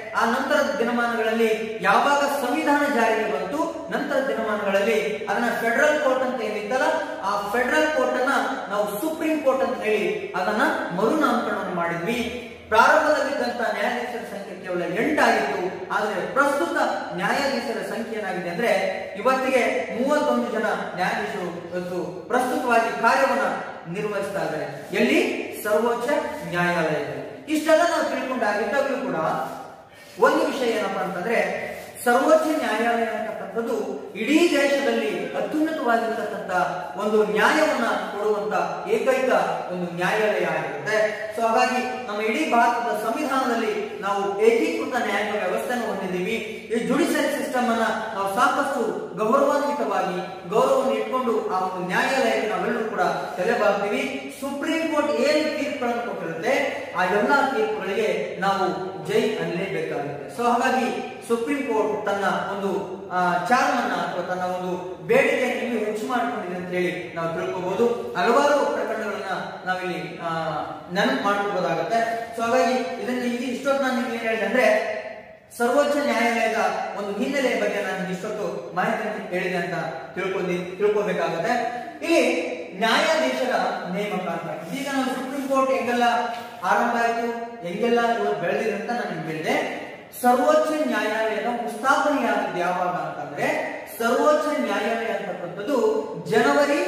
ಆ ನಂತರದ ದಿನಮಾನಗಳಲ್ಲಿ ಯಾವಾಗ ಸಂವಿಧಾನ ಜಾರಿಗೆ ಬಂತು ನಂತರದ ದಿನಮಾನಗಳಲ್ಲಿ ಅದನ್ನ ಫೆಡರಲ್ ಕೋರ್ಟ್ ಅಂತ ಏನಿತ್ತಲ್ಲ ಆ ಫೆಡರಲ್ ಕೋರ್ಟ್ ಅನ್ನ ನಾವು ಸುಪ್ರೀಂ ಕೋರ್ಟ್ ಅಂತ ಹೇಳಿ ಅದನ್ನ ಮರುನಾಮಕರಣ ಮಾಡಿದ್ವಿ ಪ್ರಾರಂಭದಲ್ಲಿದ್ದಂತ ನ್ಯಾಯಾಧೀಶರ ಸಂಖ್ಯೆ ಕೇವಲ ಎಂಟಾಗಿತ್ತು ಆದರೆ ಪ್ರಸ್ತುತ ನ್ಯಾಯಾಧೀಶರ ಸಂಖ್ಯೆ ಏನಾಗಿದೆ ಅಂದ್ರೆ ಇವತ್ತಿಗೆ ಮೂವತ್ತೊಂದು ಜನ ನ್ಯಾಯಾಧೀಶರು ಇವತ್ತು ಪ್ರಸ್ತುತವಾಗಿ ಕಾರ್ಯವನ್ನ ನಿರ್ವಹಿಸ್ತಾ ಇದ್ದಾರೆ ಎಲ್ಲಿ ಸರ್ವೋಚ್ಚ ನ್ಯಾಯಾಲಯದಲ್ಲಿ ಇಷ್ಟೆಲ್ಲ ನಾವು ತಿಳ್ಕೊಂಡಾಗಿದ್ದಾಗಲೂ ಕೂಡ ಒಂದು ವಿಷಯ ಏನಪ್ಪಾ ಅಂತಂದ್ರೆ ಸರ್ವೋಚ್ಚ ನ್ಯಾಯಾಲಯ ಅಂತಕ್ಕಂಥದ್ದು ಇಡೀ ದೇಶದಲ್ಲಿ ಅತ್ಯುನ್ನತವಾಗಿರ್ತಕ್ಕಂಥ ಒಂದು ನ್ಯಾಯವನ್ನ ಕೊಡುವಂತ ಏಕೈಕ ಒಂದು ನ್ಯಾಯಾಲಯ ಆಗಿರುತ್ತೆ ಸೊ ಹಾಗಾಗಿ ನಮ್ಮ ಇಡೀ ಭಾರತದ ಸಂವಿಧಾನದಲ್ಲಿ ನಾವು ಏಕೀಕೃತ ನ್ಯಾಯಾಂಗ ವ್ಯವಸ್ಥೆಯನ್ನು ಹೊಂದಿದ್ದೀವಿ ಈ ಜುಡಿಷಿಯರಿ ಸಿಸ್ಟಮ್ ಅನ್ನ ನಾವು ಸಾಕಷ್ಟು ಗೌರವಾನ್ವಿತವಾಗಿ ಗೌರವವನ್ನು ಇಟ್ಕೊಂಡು ಆ ಒಂದು ನ್ಯಾಯಾಲಯಕ್ಕೆ ನಾವೆಲ್ಲರೂ ಕೂಡ ತಲೆಬಾಗ್ತೀವಿ ಸುಪ್ರೀಂ ಕೋರ್ಟ್ ಏನು ತೀರ್ಪುಗಳನ್ನು ಕೊಟ್ಟಿರುತ್ತೆ ಆ ಎಲ್ಲಾ ತೀರ್ಪುಗಳಿಗೆ ನಾವು ಜೈ ಅನ್ನಲೇಬೇಕಾಗುತ್ತೆ ಸೊ ಹಾಗಾಗಿ ಸುಪ್ರೀಂ ಕೋರ್ಟ್ ತನ್ನ ಒಂದು ಚಾರ್ಮ್ ಅನ್ನ ಅಥವಾ ತನ್ನ ಒಂದು ಬೇಡಿಕೆಯನ್ನು ಇನ್ನೂ ಹೆಚ್ಚು ಮಾಡಿಕೊಂಡಿದೆ ಅಂತ ಹೇಳಿ ನಾವು ತಿಳ್ಕೋಬಹುದು ಹಲವಾರು ಪ್ರಕರಣಗಳನ್ನ ನಾವಿಲ್ಲಿ ಆ, ನೆನಪು ಮಾಡ್ಕೋಬಹುದಾಗತ್ತೆ ಸೊ ಹಾಗಾಗಿ ಇದನ್ನ ಇಲ್ಲಿ ಇಷ್ಟೊತ್ತು ನಾನು ನಿಮ್ಗೆ ಏನ್ ಹೇಳಿದೆ ಅಂದ್ರೆ ಸರ್ವೋಚ್ಚ ನ್ಯಾಯಾಲಯದ ಒಂದು ಹಿನ್ನೆಲೆಯ ಬಗ್ಗೆ ನಾನು ಇಷ್ಟೊತ್ತು ಮಾಹಿತಿಯನ್ನು ಹೇಳಿದೆ ಅಂತ ತಿಳ್ಕೊಂಡಿ ತಿಳ್ಕೊಬೇಕಾಗುತ್ತೆ ಇಲ್ಲಿ ನ್ಯಾಯಾಧೀಶರ ನೇಮಕ ಅಂತ ಈಗ ನಾವು ಸುಪ್ರೀಂ ಕೋರ್ಟ್ ಹೆಂಗೆಲ್ಲ ಆರಂಭ ಆಯಿತು ಹೆಂಗೆಲ್ಲ ಇವತ್ತು ಬೆಳೆದಿದೆ ಅಂತ ನಾನು ನಿಮ್ಗೆ ಹೇಳಿದೆ ಸರ್ವೋಚ್ಚ ನ್ಯಾಯಾಲಯದ ಸ್ಥಾಪನೆಯಾಗಿದ್ದು ಯಾವಾಗ ಅಂತಂದ್ರೆ ಸರ್ವೋಚ್ಚ ನ್ಯಾಯಾಲಯ ಅಂತಕ್ಕಂಥದ್ದು ಜನವರಿ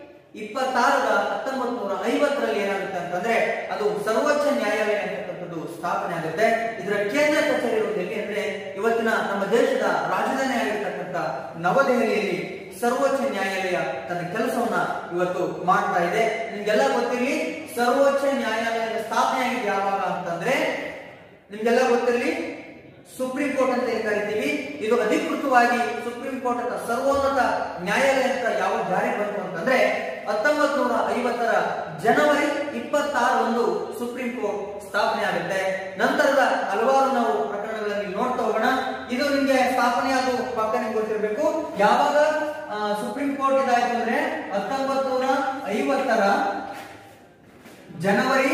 ಇಪ್ಪತ್ತಾರರ ಹತ್ತೊಂಬತ್ ನೂರ ಐವತ್ತರಲ್ಲಿ ಏನಾಗುತ್ತೆ ಅಂತಂದ್ರೆ ಅದು ಸರ್ವೋಚ್ಚ ನ್ಯಾಯಾಲಯ ಅಂತಕ್ಕಂಥದ್ದು ಸ್ಥಾಪನೆ ಆಗುತ್ತೆ ಇದರ ಕೇಂದ್ರ ಕಚೇರಿ ಇರುವುದು ಎಲ್ಲಿ ಅಂದ್ರೆ ಇವತ್ತಿನ ನಮ್ಮ ದೇಶದ ರಾಜಧಾನಿ ಆಗಿರ್ತಕ್ಕಂಥ ನವದೆಹಲಿಯಲ್ಲಿ ಸರ್ವೋಚ್ಚ ನ್ಯಾಯಾಲಯ ತನ್ನ ಕೆಲಸವನ್ನ ಇವತ್ತು ಮಾಡ್ತಾ ಇದೆ ನಿಮ್ಗೆಲ್ಲ ಗೊತ್ತಿರಲಿ ಸರ್ವೋಚ್ಚ ನ್ಯಾಯಾಲಯದ ಸ್ಥಾಪನೆ ಆಗಿದೆ ಯಾವಾಗ ಅಂತಂದ್ರೆ ನಿಮ್ಗೆಲ್ಲ ಗೊತ್ತಿರಲಿ ಸುಪ್ರೀಂ ಕೋರ್ಟ್ ಅಂತ ಏನ್ ಕರಿತೀವಿ ಇದು ಅಧಿಕೃತವಾಗಿ ಸುಪ್ರೀಂ ಕೋರ್ಟ್ ಅಂತ ಸರ್ವೋನ್ನತ ನ್ಯಾಯಾಲಯ ಅಂತ ಯಾವ ಜಾರಿ ಬಂತು ಅಂತಂದ್ರೆ ಹತ್ತೊಂಬತ್ ನೂರ ಐವತ್ತರ ಜನವರಿ ಇಪ್ಪತ್ತಾರರಂದು ಸುಪ್ರೀಂ ಕೋರ್ಟ್ ಸ್ಥಾಪನೆ ಆಗುತ್ತೆ ನಂತರದ ಹಲವಾರು ನಾವು ಪ್ರಕರಣಗಳಲ್ಲಿ ನೋಡ್ತಾ ಹೋಗೋಣ ಇದು ನಿಮ್ಗೆ ಸ್ಥಾಪನೆ ಅದು ಪಕ್ಕ ನಿಮ್ಗೆ ಗೊತ್ತಿರಬೇಕು ಯಾವಾಗ ಆ, ಸುಪ್ರೀಂ ಕೋರ್ಟ್ ಇದಾಯ್ತು ಅಂದ್ರೆ ಹತ್ತೊಂಬತ್ ನೂರ ಐವತ್ತರ ಜನವರಿ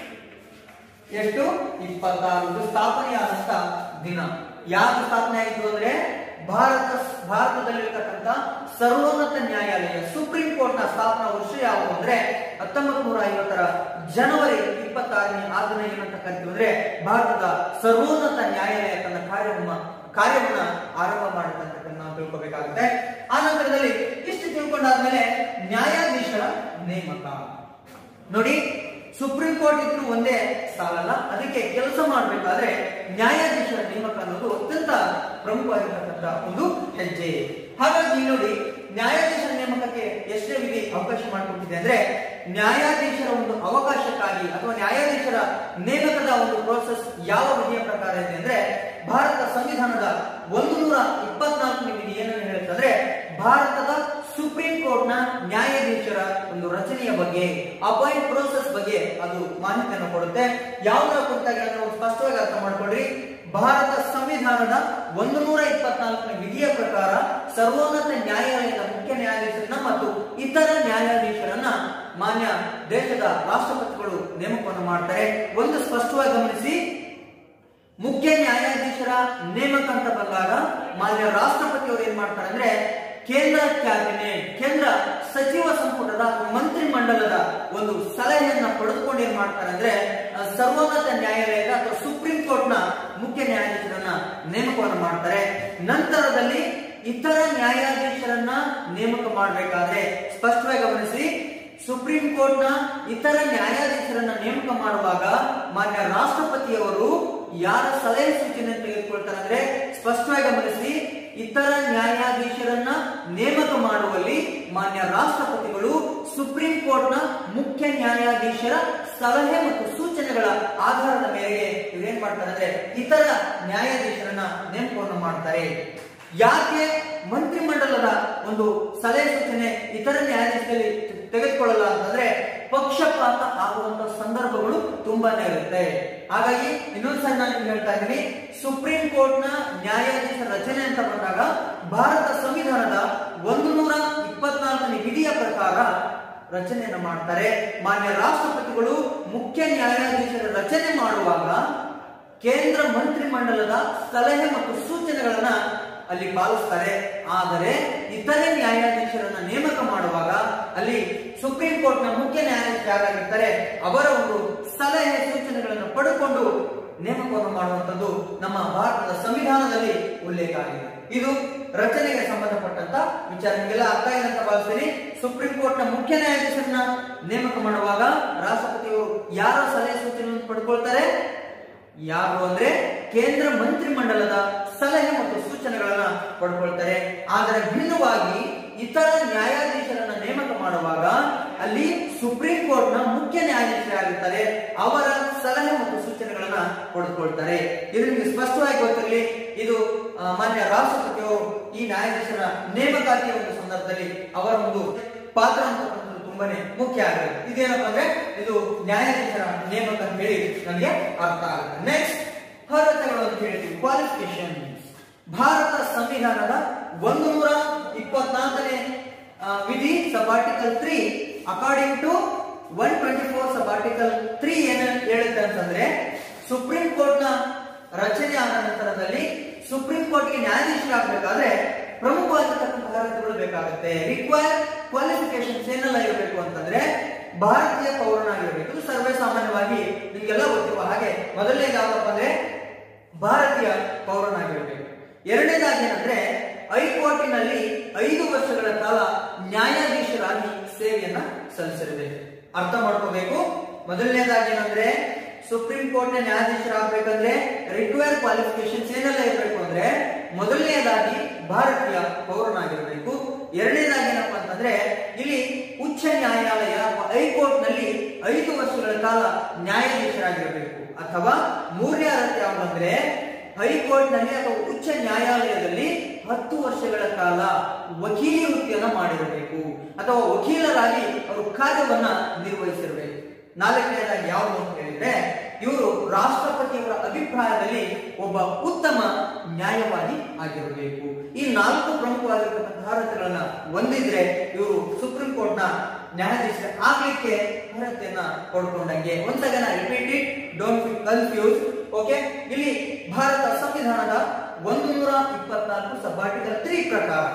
ಎಷ್ಟು ಇಪ್ಪತ್ತಾರು ಇದು ಸ್ಥಾಪನೆಯಾದಂತ ದಿನ ಯಾರು ಸ್ಥಾಪನೆ ಆಯಿತು ಅಂದ್ರೆ ಭಾರತ ಭಾರತದಲ್ಲಿರ್ತಕ್ಕಂಥ ಸರ್ವೋನ್ನತ ನ್ಯಾಯಾಲಯ ಸುಪ್ರೀಂ ಕೋರ್ಟ್ ನ ಸ್ಥಾಪನಾ ವರ್ಷ ಯಾವುದು ಅಂದ್ರೆ ಹತ್ತೊಂಬತ್ ನೂರ ಐವತ್ತರ ಜನವರಿ ಇಪ್ಪತ್ತಾರನೇ ಆ ದಿನ ಏನಂತ ಕರಿತೀವಿ ಅಂದ್ರೆ ಭಾರತದ ಸರ್ವೋನ್ನತ ನ್ಯಾಯಾಲಯ ತನ್ನ ಕಾರ್ಯವನ್ನ ಕಾರ್ಯವನ್ನ ಆರಂಭ ಮಾಡುತ್ತೆ ಅಂತ ನಾವು ತಿಳ್ಕೊಬೇಕಾಗುತ್ತೆ ಆ ನಂತರದಲ್ಲಿ ಇಷ್ಟು ತಿಳ್ಕೊಂಡಾದ್ಮೇಲೆ ನ್ಯಾಯಾಧೀಶರ ನೇಮಕ ನೋಡಿ ಸುಪ್ರೀಂ ಕೋರ್ಟ್ ಇದ್ರು ಒಂದೇ ಸಾಲಲ್ಲ ಅದಕ್ಕೆ ಕೆಲಸ ಮಾಡಬೇಕಾದ್ರೆ ನ್ಯಾಯಾಧೀಶರ ನೇಮಕ ಅನ್ನೋದು ಅತ್ಯಂತ ಪ್ರಮುಖವಾಗಿರ್ತಕ್ಕಂಥ ಒಂದು ಹೆಜ್ಜೆ ಹಾಗಾಗಿ ಇಲ್ಲಿ ನೋಡಿ ನ್ಯಾಯಾಧೀಶರ ನೇಮಕಕ್ಕೆ ಎಷ್ಟೇ ವಿಧಿ ಅವಕಾಶ ಮಾಡಿಕೊಟ್ಟಿದೆ ಅಂದ್ರೆ ನ್ಯಾಯಾಧೀಶರ ಒಂದು ಅವಕಾಶಕ್ಕಾಗಿ ಅಥವಾ ನ್ಯಾಯಾಧೀಶರ ನೇಮಕದ ಒಂದು ಪ್ರೋಸೆಸ್ ಯಾವ ವಿಧಿಯ ಪ್ರಕಾರ ಇದೆ ಅಂದ್ರೆ ಭಾರತ ಸಂವಿಧಾನದ ಒಂದು ನೂರ ಇಪ್ಪತ್ನಾಲ್ಕನೇ ವಿಧಿ ಏನನ್ನು ಹೇಳುತ್ತಂದ್ರೆ ಭಾರತದ ಸುಪ್ರೀಂ ಕೋರ್ಟ್ ನ ನ್ಯಾಯಾಧೀಶರ ಒಂದು ರಚನೆಯ ಬಗ್ಗೆ ಅಪಾಯಿಂಟ್ ಪ್ರೋಸೆಸ್ ಬಗ್ಗೆ ಅದು ಮಾಹಿತಿಯನ್ನು ಕೊಡುತ್ತೆ ಯಾವುದರ ಕುರಿತಾಗಿ ಅದನ್ನ ನಾವು ಸ್ಪಷ್ಟವಾಗಿ ಅರ್ಥ ಮಾಡ್ಕೊಳ್ರಿ ಭಾರತ ಸಂವಿಧಾನದ ಒಂದು ನೂರ ಇಪ್ಪತ್ನಾಲ್ಕನೇ ವಿಧಿಯ ಪ್ರಕಾರ ಸರ್ವೋನ್ನತ ನ್ಯಾಯಾಲಯದ ಮುಖ್ಯ ನ್ಯಾಯಾಧೀಶರನ್ನ ಮತ್ತು ಇತರ ನ್ಯಾಯಾಧೀಶರನ್ನ ಮಾನ್ಯ ದೇಶದ ರಾಷ್ಟ್ರಪತಿಗಳು ನೇಮಕವನ್ನು ಮಾಡ್ತಾರೆ ಒಂದು ಸ್ಪಷ್ಟವಾಗಿ ಗಮನಿಸಿ ಮುಖ್ಯ ನ್ಯಾಯಾಧೀಶರ ನೇಮಕ ಅಂತ ಬಂದಾಗ ಮಾನ್ಯ ರಾಷ್ಟ್ರಪತಿ ಅವರು ಏನ್ ಮಾಡ್ತಾರೆ ಅಂದ್ರೆ ಕೇಂದ್ರ ಕ್ಯಾಬಿನೆಟ್ ಕೇಂದ್ರ ಸಚಿವ ಸಂಪುಟದ ಅಥವಾ ಮಂತ್ರಿ ಮಂಡಲದ ಒಂದು ಸಲಹೆಯನ್ನ ಪಡೆದುಕೊಂಡು ಏನ್ ಮಾಡ್ತಾರೆ ಅಂದ್ರೆ ಆ, ಸರ್ವೋನ್ನತ ನ್ಯಾಯಾಲಯದ ಅಥವಾ ಸುಪ್ರೀಂ ಕೋರ್ಟ್ ನ ಮುಖ್ಯ ನ್ಯಾಯಾಧೀಶರನ್ನ ನೇಮಕವನ್ನು ಮಾಡ್ತಾರೆ ನಂತರದಲ್ಲಿ ಇತರ ನ್ಯಾಯಾಧೀಶರನ್ನ ನೇಮಕ ಮಾಡಬೇಕಾದ್ರೆ ಸ್ಪಷ್ಟವಾಗಿ ಗಮನಿಸಿ ಸುಪ್ರೀಂ ಕೋರ್ಟ್ ನ ಇತರ ನ್ಯಾಯಾಧೀಶರನ್ನ ನೇಮಕ ಮಾಡುವಾಗ ಮಾನ್ಯ ರಾಷ್ಟ್ರಪತಿಯವರು ಯಾರ ಸಲಹೆ ಸೂಚನೆ ತೆಗೆದುಕೊಳ್ತಾರೆ ಅಂದ್ರೆ ಸ್ಪಷ್ಟವಾಗಿ ಗಮನಿಸಿ ಇತರ ನ್ಯಾಯಾಧೀಶರನ್ನ ನೇಮಕ ಮಾಡುವಲ್ಲಿ ಮಾನ್ಯ ರಾಷ್ಟ್ರಪತಿಗಳು ಸುಪ್ರೀಂ ಕೋರ್ಟ್ ನ ಮುಖ್ಯ ನ್ಯಾಯಾಧೀಶರ ಸಲಹೆ ಮತ್ತು ಸೂಚನೆಗಳ ಆಧಾರದ ಮೇರೆಗೆ ಇವ್ರೇನ್ ಮಾಡ್ತಾರೆ ಅಂದ್ರೆ ಇತರ ನ್ಯಾಯಾಧೀಶರನ್ನ ನೇಮಕವನ್ನು ಮಾಡ್ತಾರೆ ಯಾಕೆ ಮಂತ್ರಿಮಂಡಲದ ಒಂದು ಸಲಹೆ ಸೂಚನೆ ಇತರ ನ್ಯಾಯಾಧೀಶದಲ್ಲಿ ತೆಗೆದುಕೊಳ್ಳಲ್ಲ ಅಂತಂದ್ರೆ ಪಕ್ಷಪಾತ ಆಗುವಂತ ಸಂದರ್ಭಗಳು ತುಂಬಾನೇ ಇರುತ್ತೆ ಹಾಗಾಗಿ ಇನ್ನೊಂದ್ಸರಿ ನಾನು ನಿಮ್ಗೆ ಹೇಳ್ತಾ ಇದ್ದೀನಿ ಸುಪ್ರೀಂ ಕೋರ್ಟ್ ನ ನ್ಯಾಯಾಧೀಶ ರಚನೆ ಅಂತ ಬಂದಾಗ ಭಾರತ ಸಂವಿಧಾನದ ಒಂದು ನೂರ ಇಪ್ಪತ್ನಾಲ್ಕನೇ ವಿಧಿಯ ಪ್ರಕಾರ ರಚನೆಯನ್ನ ಮಾಡ್ತಾರೆ ಮಾನ್ಯ ರಾಷ್ಟ್ರಪತಿಗಳು ಮುಖ್ಯ ನ್ಯಾಯಾಧೀಶರ ರಚನೆ ಮಾಡುವಾಗ ಕೇಂದ್ರ ಮಂತ್ರಿಮಂಡಲದ ಸಲಹೆ ಮತ್ತು ಸೂಚನೆಗಳನ್ನ ಅಲ್ಲಿ ಪಾಲಿಸ್ತಾರೆ ಆದರೆ ಇತರೆ ನ್ಯಾಯಾಧೀಶರನ್ನ ನೇಮಕ ಮಾಡುವಾಗ ಅಲ್ಲಿ ಸುಪ್ರೀಂ ಕೋರ್ಟ್ನ ಮುಖ್ಯ ನ್ಯಾಯಾಧೀಶ ಯಾರಾಗಿರ್ತಾರೆ ಅವರ ಒಂದು ಸಲಹೆ ಸೂಚನೆಗಳನ್ನು ಪಡೆದುಕೊಂಡು ನೇಮಕವನ್ನು ಮಾಡುವಂತದ್ದು ನಮ್ಮ ಭಾರತದ ಸಂವಿಧಾನದಲ್ಲಿ ಉಲ್ಲೇಖ ಆಗಿದೆ ಇದು ರಚನೆಗೆ ಸಂಬಂಧಪಟ್ಟಂತ ವಿಚಾರ ನಿಮಗೆಲ್ಲ ಅರ್ಥ ಆಗಿದೆ ಅಂತ ಭಾವಿಸ್ತೀನಿ ಸುಪ್ರೀಂ ಕೋರ್ಟ್ನ ಮುಖ್ಯ ನ್ಯಾಯಾಧೀಶರನ್ನ ನೇಮಕ ಮಾಡುವಾಗ ರಾಷ್ಟ್ರಪತಿಯವರು ಯಾರ ಸಲಹೆ ಸೂಚನೆಯನ್ನು ಪಡ್ಕೊಳ್ತಾರೆ ಯಾರು ಅಂದ್ರೆ ಕೇಂದ್ರ ಮಂತ್ರಿಮಂಡಲದ ಸಲಹೆ ಮತ್ತು ಸೂಚನೆಗಳನ್ನ ಪಡ್ಕೊಳ್ತಾರೆ ಆದರೆ ಭಿನ್ನವಾಗಿ ಇತರ ನ್ಯಾಯಾಧೀಶರನ್ನ ನೇಮಕ ಮಾಡುವಾಗ ಅಲ್ಲಿ ಸುಪ್ರೀಂ ಕೋರ್ಟ್ನ ಮುಖ್ಯ ನ್ಯಾಯಾಧೀಶರಾಗಿರ್ತಾರೆ ಅವರ ಸಲಹೆ ಮತ್ತು ಸೂಚನೆಗಳನ್ನ ಪಡೆದುಕೊಳ್ತಾರೆ ಇದು ನಿಮಗೆ ಸ್ಪಷ್ಟವಾಗಿ ಗೊತ್ತಿರಲಿ ಇದು ಆ, ಮಾನ್ಯ ರಾಷ್ಟ್ರಪತಿಯವರು ಈ ನ್ಯಾಯಾಧೀಶರ ನೇಮಕಾತಿಯ ಒಂದು ಸಂದರ್ಭದಲ್ಲಿ ಅವರ ಒಂದು ಪಾತ್ರ ಅಂತಕ್ಕಂಥದ್ದು ತುಂಬಾನೇ ಮುಖ್ಯ ಆಗುತ್ತೆ ಇದೇನಪ್ಪ ಅಂದ್ರೆ ಇದು ನ್ಯಾಯಾಧೀಶರ ನೇಮಕ ಅಂತ ಹೇಳಿ ನನಗೆ ಅರ್ಥ ಆಗುತ್ತೆ ನೆಕ್ಸ್ಟ್ ಅರ್ಹತೆಗಳು ಅಂತ ಹೇಳ್ತೀವಿ ಕ್ವಾಲಿಫಿಕೇಶನ್ ಭಾರತ ಸಂವಿಧಾನದ ಒಂದು ನೂರ ಇಪ್ಪತ್ನಾಲ್ಕನೇ ಆ, ವಿಧಿ sub article three according to one twenty four sub article three ಏನ ಹೇಳುತ್ತೆ ಅಂತಂದ್ರೆ ಸುಪ್ರೀಂ ಕೋರ್ಟ್ ನ ರಚನೆ ಆದ ನಂತರದಲ್ಲಿ ಸುಪ್ರೀಂ ಕೋರ್ಟ್ಗೆ ನ್ಯಾಯಾಧೀಶರಾಗಬೇಕಾದ್ರೆ ಪ್ರಮುಖವಾಗಿರ್ತಕ್ಕಂಥ ಅರ್ಹತೆಗಳು ಬೇಕಾಗುತ್ತೆ ರಿಕ್ವೈರ್ ಕ್ವಾಲಿಫಿಕೇಶನ್ಸ್ ಏನೆಲ್ಲ ಇರಬೇಕು ಅಂತಂದ್ರೆ ಭಾರತೀಯ ಪೌರನಾಗಿರಬೇಕು ಇದು ಸರ್ವೇ ಸಾಮಾನ್ಯವಾಗಿ ನಿಮ್ಗೆಲ್ಲ ಗೊತ್ತಿರುವ ಹಾಗೆ ಮೊದಲನೇದು ಯಾವ್ದಪ್ಪ ಅಂದ್ರೆ ಭಾರತೀಯ ಪೌರನಾಗಿರಬೇಕು ಎರಡನೇದಾಗಿ ಏನಂದ್ರೆ ಹೈಕೋರ್ಟಿನಲ್ಲಿ ಐದು ವರ್ಷಗಳ ಕಾಲ ನ್ಯಾಯಾಧೀಶರಾಗಿ ಸೇವೆಯನ್ನ ಸಲ್ಲಿಸಿರಬೇಕು ಅರ್ಥ ಮಾಡ್ಕೋಬೇಕು ಮೊದಲನೇದಾಗಿ ಏನಂದ್ರೆ ಸುಪ್ರೀಂ ಕೋರ್ಟ್ ನ ನ್ಯಾಯಾಧೀಶರಾಗಬೇಕಂದ್ರೆ ರಿಕ್ವೈರ್ ಕ್ವಾಲಿಫಿಕೇಶನ್ಸ್ ಏನೆಲ್ಲ ಇರಬೇಕು ಅಂದ್ರೆ ಮೊದಲನೆಯದಾಗಿ ಭಾರತೀಯ ಪೌರನಾಗಿರಬೇಕು ಎರಡನೇದಾಗಿ ಏನಪ್ಪಾ ಅಂತಂದ್ರೆ ಇಲ್ಲಿ ಉಚ್ಚ ನ್ಯಾಯಾಲಯ ಅಥವಾ ಹೈಕೋರ್ಟ್ ನಲ್ಲಿ ಐದು ವರ್ಷಗಳ ಕಾಲ ನ್ಯಾಯಾಧೀಶರಾಗಿರಬೇಕು ಅಥವಾ ಮೂರನೇ ಅರ್ಹತೆ ಯಾವ್ದಂದ್ರೆ ಹೈಕೋರ್ಟ್ ನಲ್ಲಿ ಅಥವಾ ಉಚ್ಚ ನ್ಯಾಯಾಲಯದಲ್ಲಿ ಹತ್ತು ವರ್ಷಗಳ ಕಾಲ ವಕೀಲಿ ವೃತ್ತಿಯನ್ನ ಮಾಡಿರಬೇಕು ಅಥವಾ ವಕೀಲರಾಗಿ ಅವರು ಕಾರ್ಯವನ್ನ ನಿರ್ವಹಿಸಿರಬೇಕು ನಾಲ್ಕನೇದಾಗಿ ಯಾವುದು ಅಂತ ಹೇಳಿದ್ರೆ ಇವರು ರಾಷ್ಟ್ರಪತಿಯವರ ಅಭಿಪ್ರಾಯದಲ್ಲಿ ಒಬ್ಬ ಉತ್ತಮ ನ್ಯಾಯವಾದಿ ಆಗಿರಬೇಕು ಈ ನಾಲ್ಕು ಪ್ರಮುಖವಾಗಿರ್ತಕ್ಕಂಥ ಅರ್ಹತೆಗಳನ್ನ ಹೊಂದಿದ್ರೆ ಇವರು ಸುಪ್ರೀಂ ಕೋರ್ಟ್ ನ ನ್ಯಾಯಾಧೀಶ ಆಗ್ಲಿಕ್ಕೆ ಅರ್ಹತೆಯನ್ನ ಪಡ್ಕೊಂಡಂಗೆ ಒಂದ್ ಸಗನ repeat it don't confuse okay ಇಲ್ಲಿ ಭಾರತ ಸಂವಿಧಾನದ ಒಂದು ನೂರ ಇಪ್ಪತ್ನಾಲ್ಕು ಸಬ್ ಆರ್ಟಿಕಲ್ ತ್ರೀ ಪ್ರಕಾರ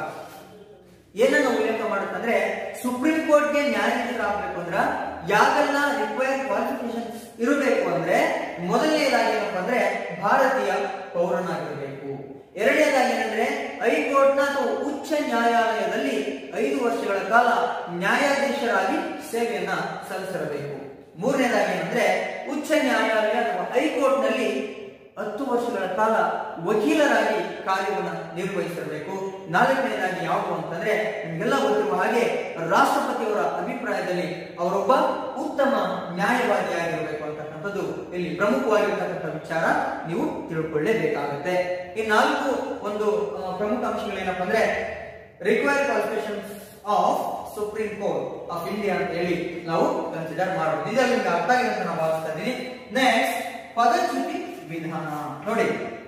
ಏನನ್ನ ಉಲ್ಲೇಖ ಮಾಡುತ್ತಂದ್ರೆ ಸುಪ್ರೀಂ ಕೋರ್ಟ್ಗೆ ನ್ಯಾಯಾಧೀಶರಾಗಬೇಕು ಅಂದ್ರ ಯಾವೆಲ್ಲ ರಿಕ್ವೈರ್ ಕ್ವಾಲಿಫಿಕೇಶನ್ಸ್ ಇರಬೇಕು ಅಂದ್ರೆ ಮೊದಲನೇದಾಗಿ ಏನಪ್ಪಾ ಅಂದ್ರೆ ಭಾರತೀಯ ಪೌರನಾಗಿರಬೇಕು ಎರಡನೇದಾಗಿ ಏನಂದ್ರೆ ಹೈಕೋರ್ಟ್ನ ಅಥವಾ ಉಚ್ಚ ನ್ಯಾಯಾಲಯದಲ್ಲಿ ಐದು ವರ್ಷಗಳ ಕಾಲ ನ್ಯಾಯಾಧೀಶರಾಗಿ ಸೇವೆಯನ್ನ ಸಲ್ಲಿಸಿರಬೇಕು ಮೂರನೇದಾಗಿ ಏನಂದ್ರೆ ಉಚ್ಚ ನ್ಯಾಯಾಲಯ ಅಥವಾ ಹೈಕೋರ್ಟ್ ನಲ್ಲಿ ಹತ್ತು ವರ್ಷಗಳ ಕಾಲ ವಕೀಲರಾಗಿ ಕಾರ್ಯವನ್ನು ನಿರ್ವಹಿಸಿರಬೇಕು ನಾಲ್ಕನೇದಾಗಿ ಯಾವುದು ಅಂತಂದ್ರೆ ನಿಮಗೆಲ್ಲ ಗೊತ್ತಿರುವ ಹಾಗೆ ರಾಷ್ಟ್ರಪತಿಯವರ ಅಭಿಪ್ರಾಯದಲ್ಲಿ ಅವರೊಬ್ಬ ಉತ್ತಮ ನ್ಯಾಯವಾದಿಯಾಗಿರಬೇಕು ಅಂತಕ್ಕಂಥದ್ದು ಇಲ್ಲಿ ಪ್ರಮುಖವಾಗಿರ್ತಕ್ಕಂಥ ವಿಚಾರ ನೀವು ತಿಳ್ಕೊಳ್ಳೇಬೇಕಾಗುತ್ತೆ ಈ ನಾಲ್ಕು ಒಂದು ಆ, ಪ್ರಮುಖ ಅಂಶಗಳೇನಪ್ಪ ಅಂದ್ರೆ require qualifications of supreme court of India ಅಂತ ಹೇಳಿ ನಾವು ಕನ್ಸಿಡರ್ ಮಾಡಬಹುದು ಇದರಲ್ಲಿ ನಿಮ್ಗೆ ಅರ್ಥ ಆಗಿದೆ ಅಂತ ನಾನು ಭಾವಿಸ್ತಾ ಇದ್ದೀನಿ ನೆಕ್ಸ್ಟ್ ಪದಚ್ಯುತಿ ವಿಧಾನ ನೋಡಿ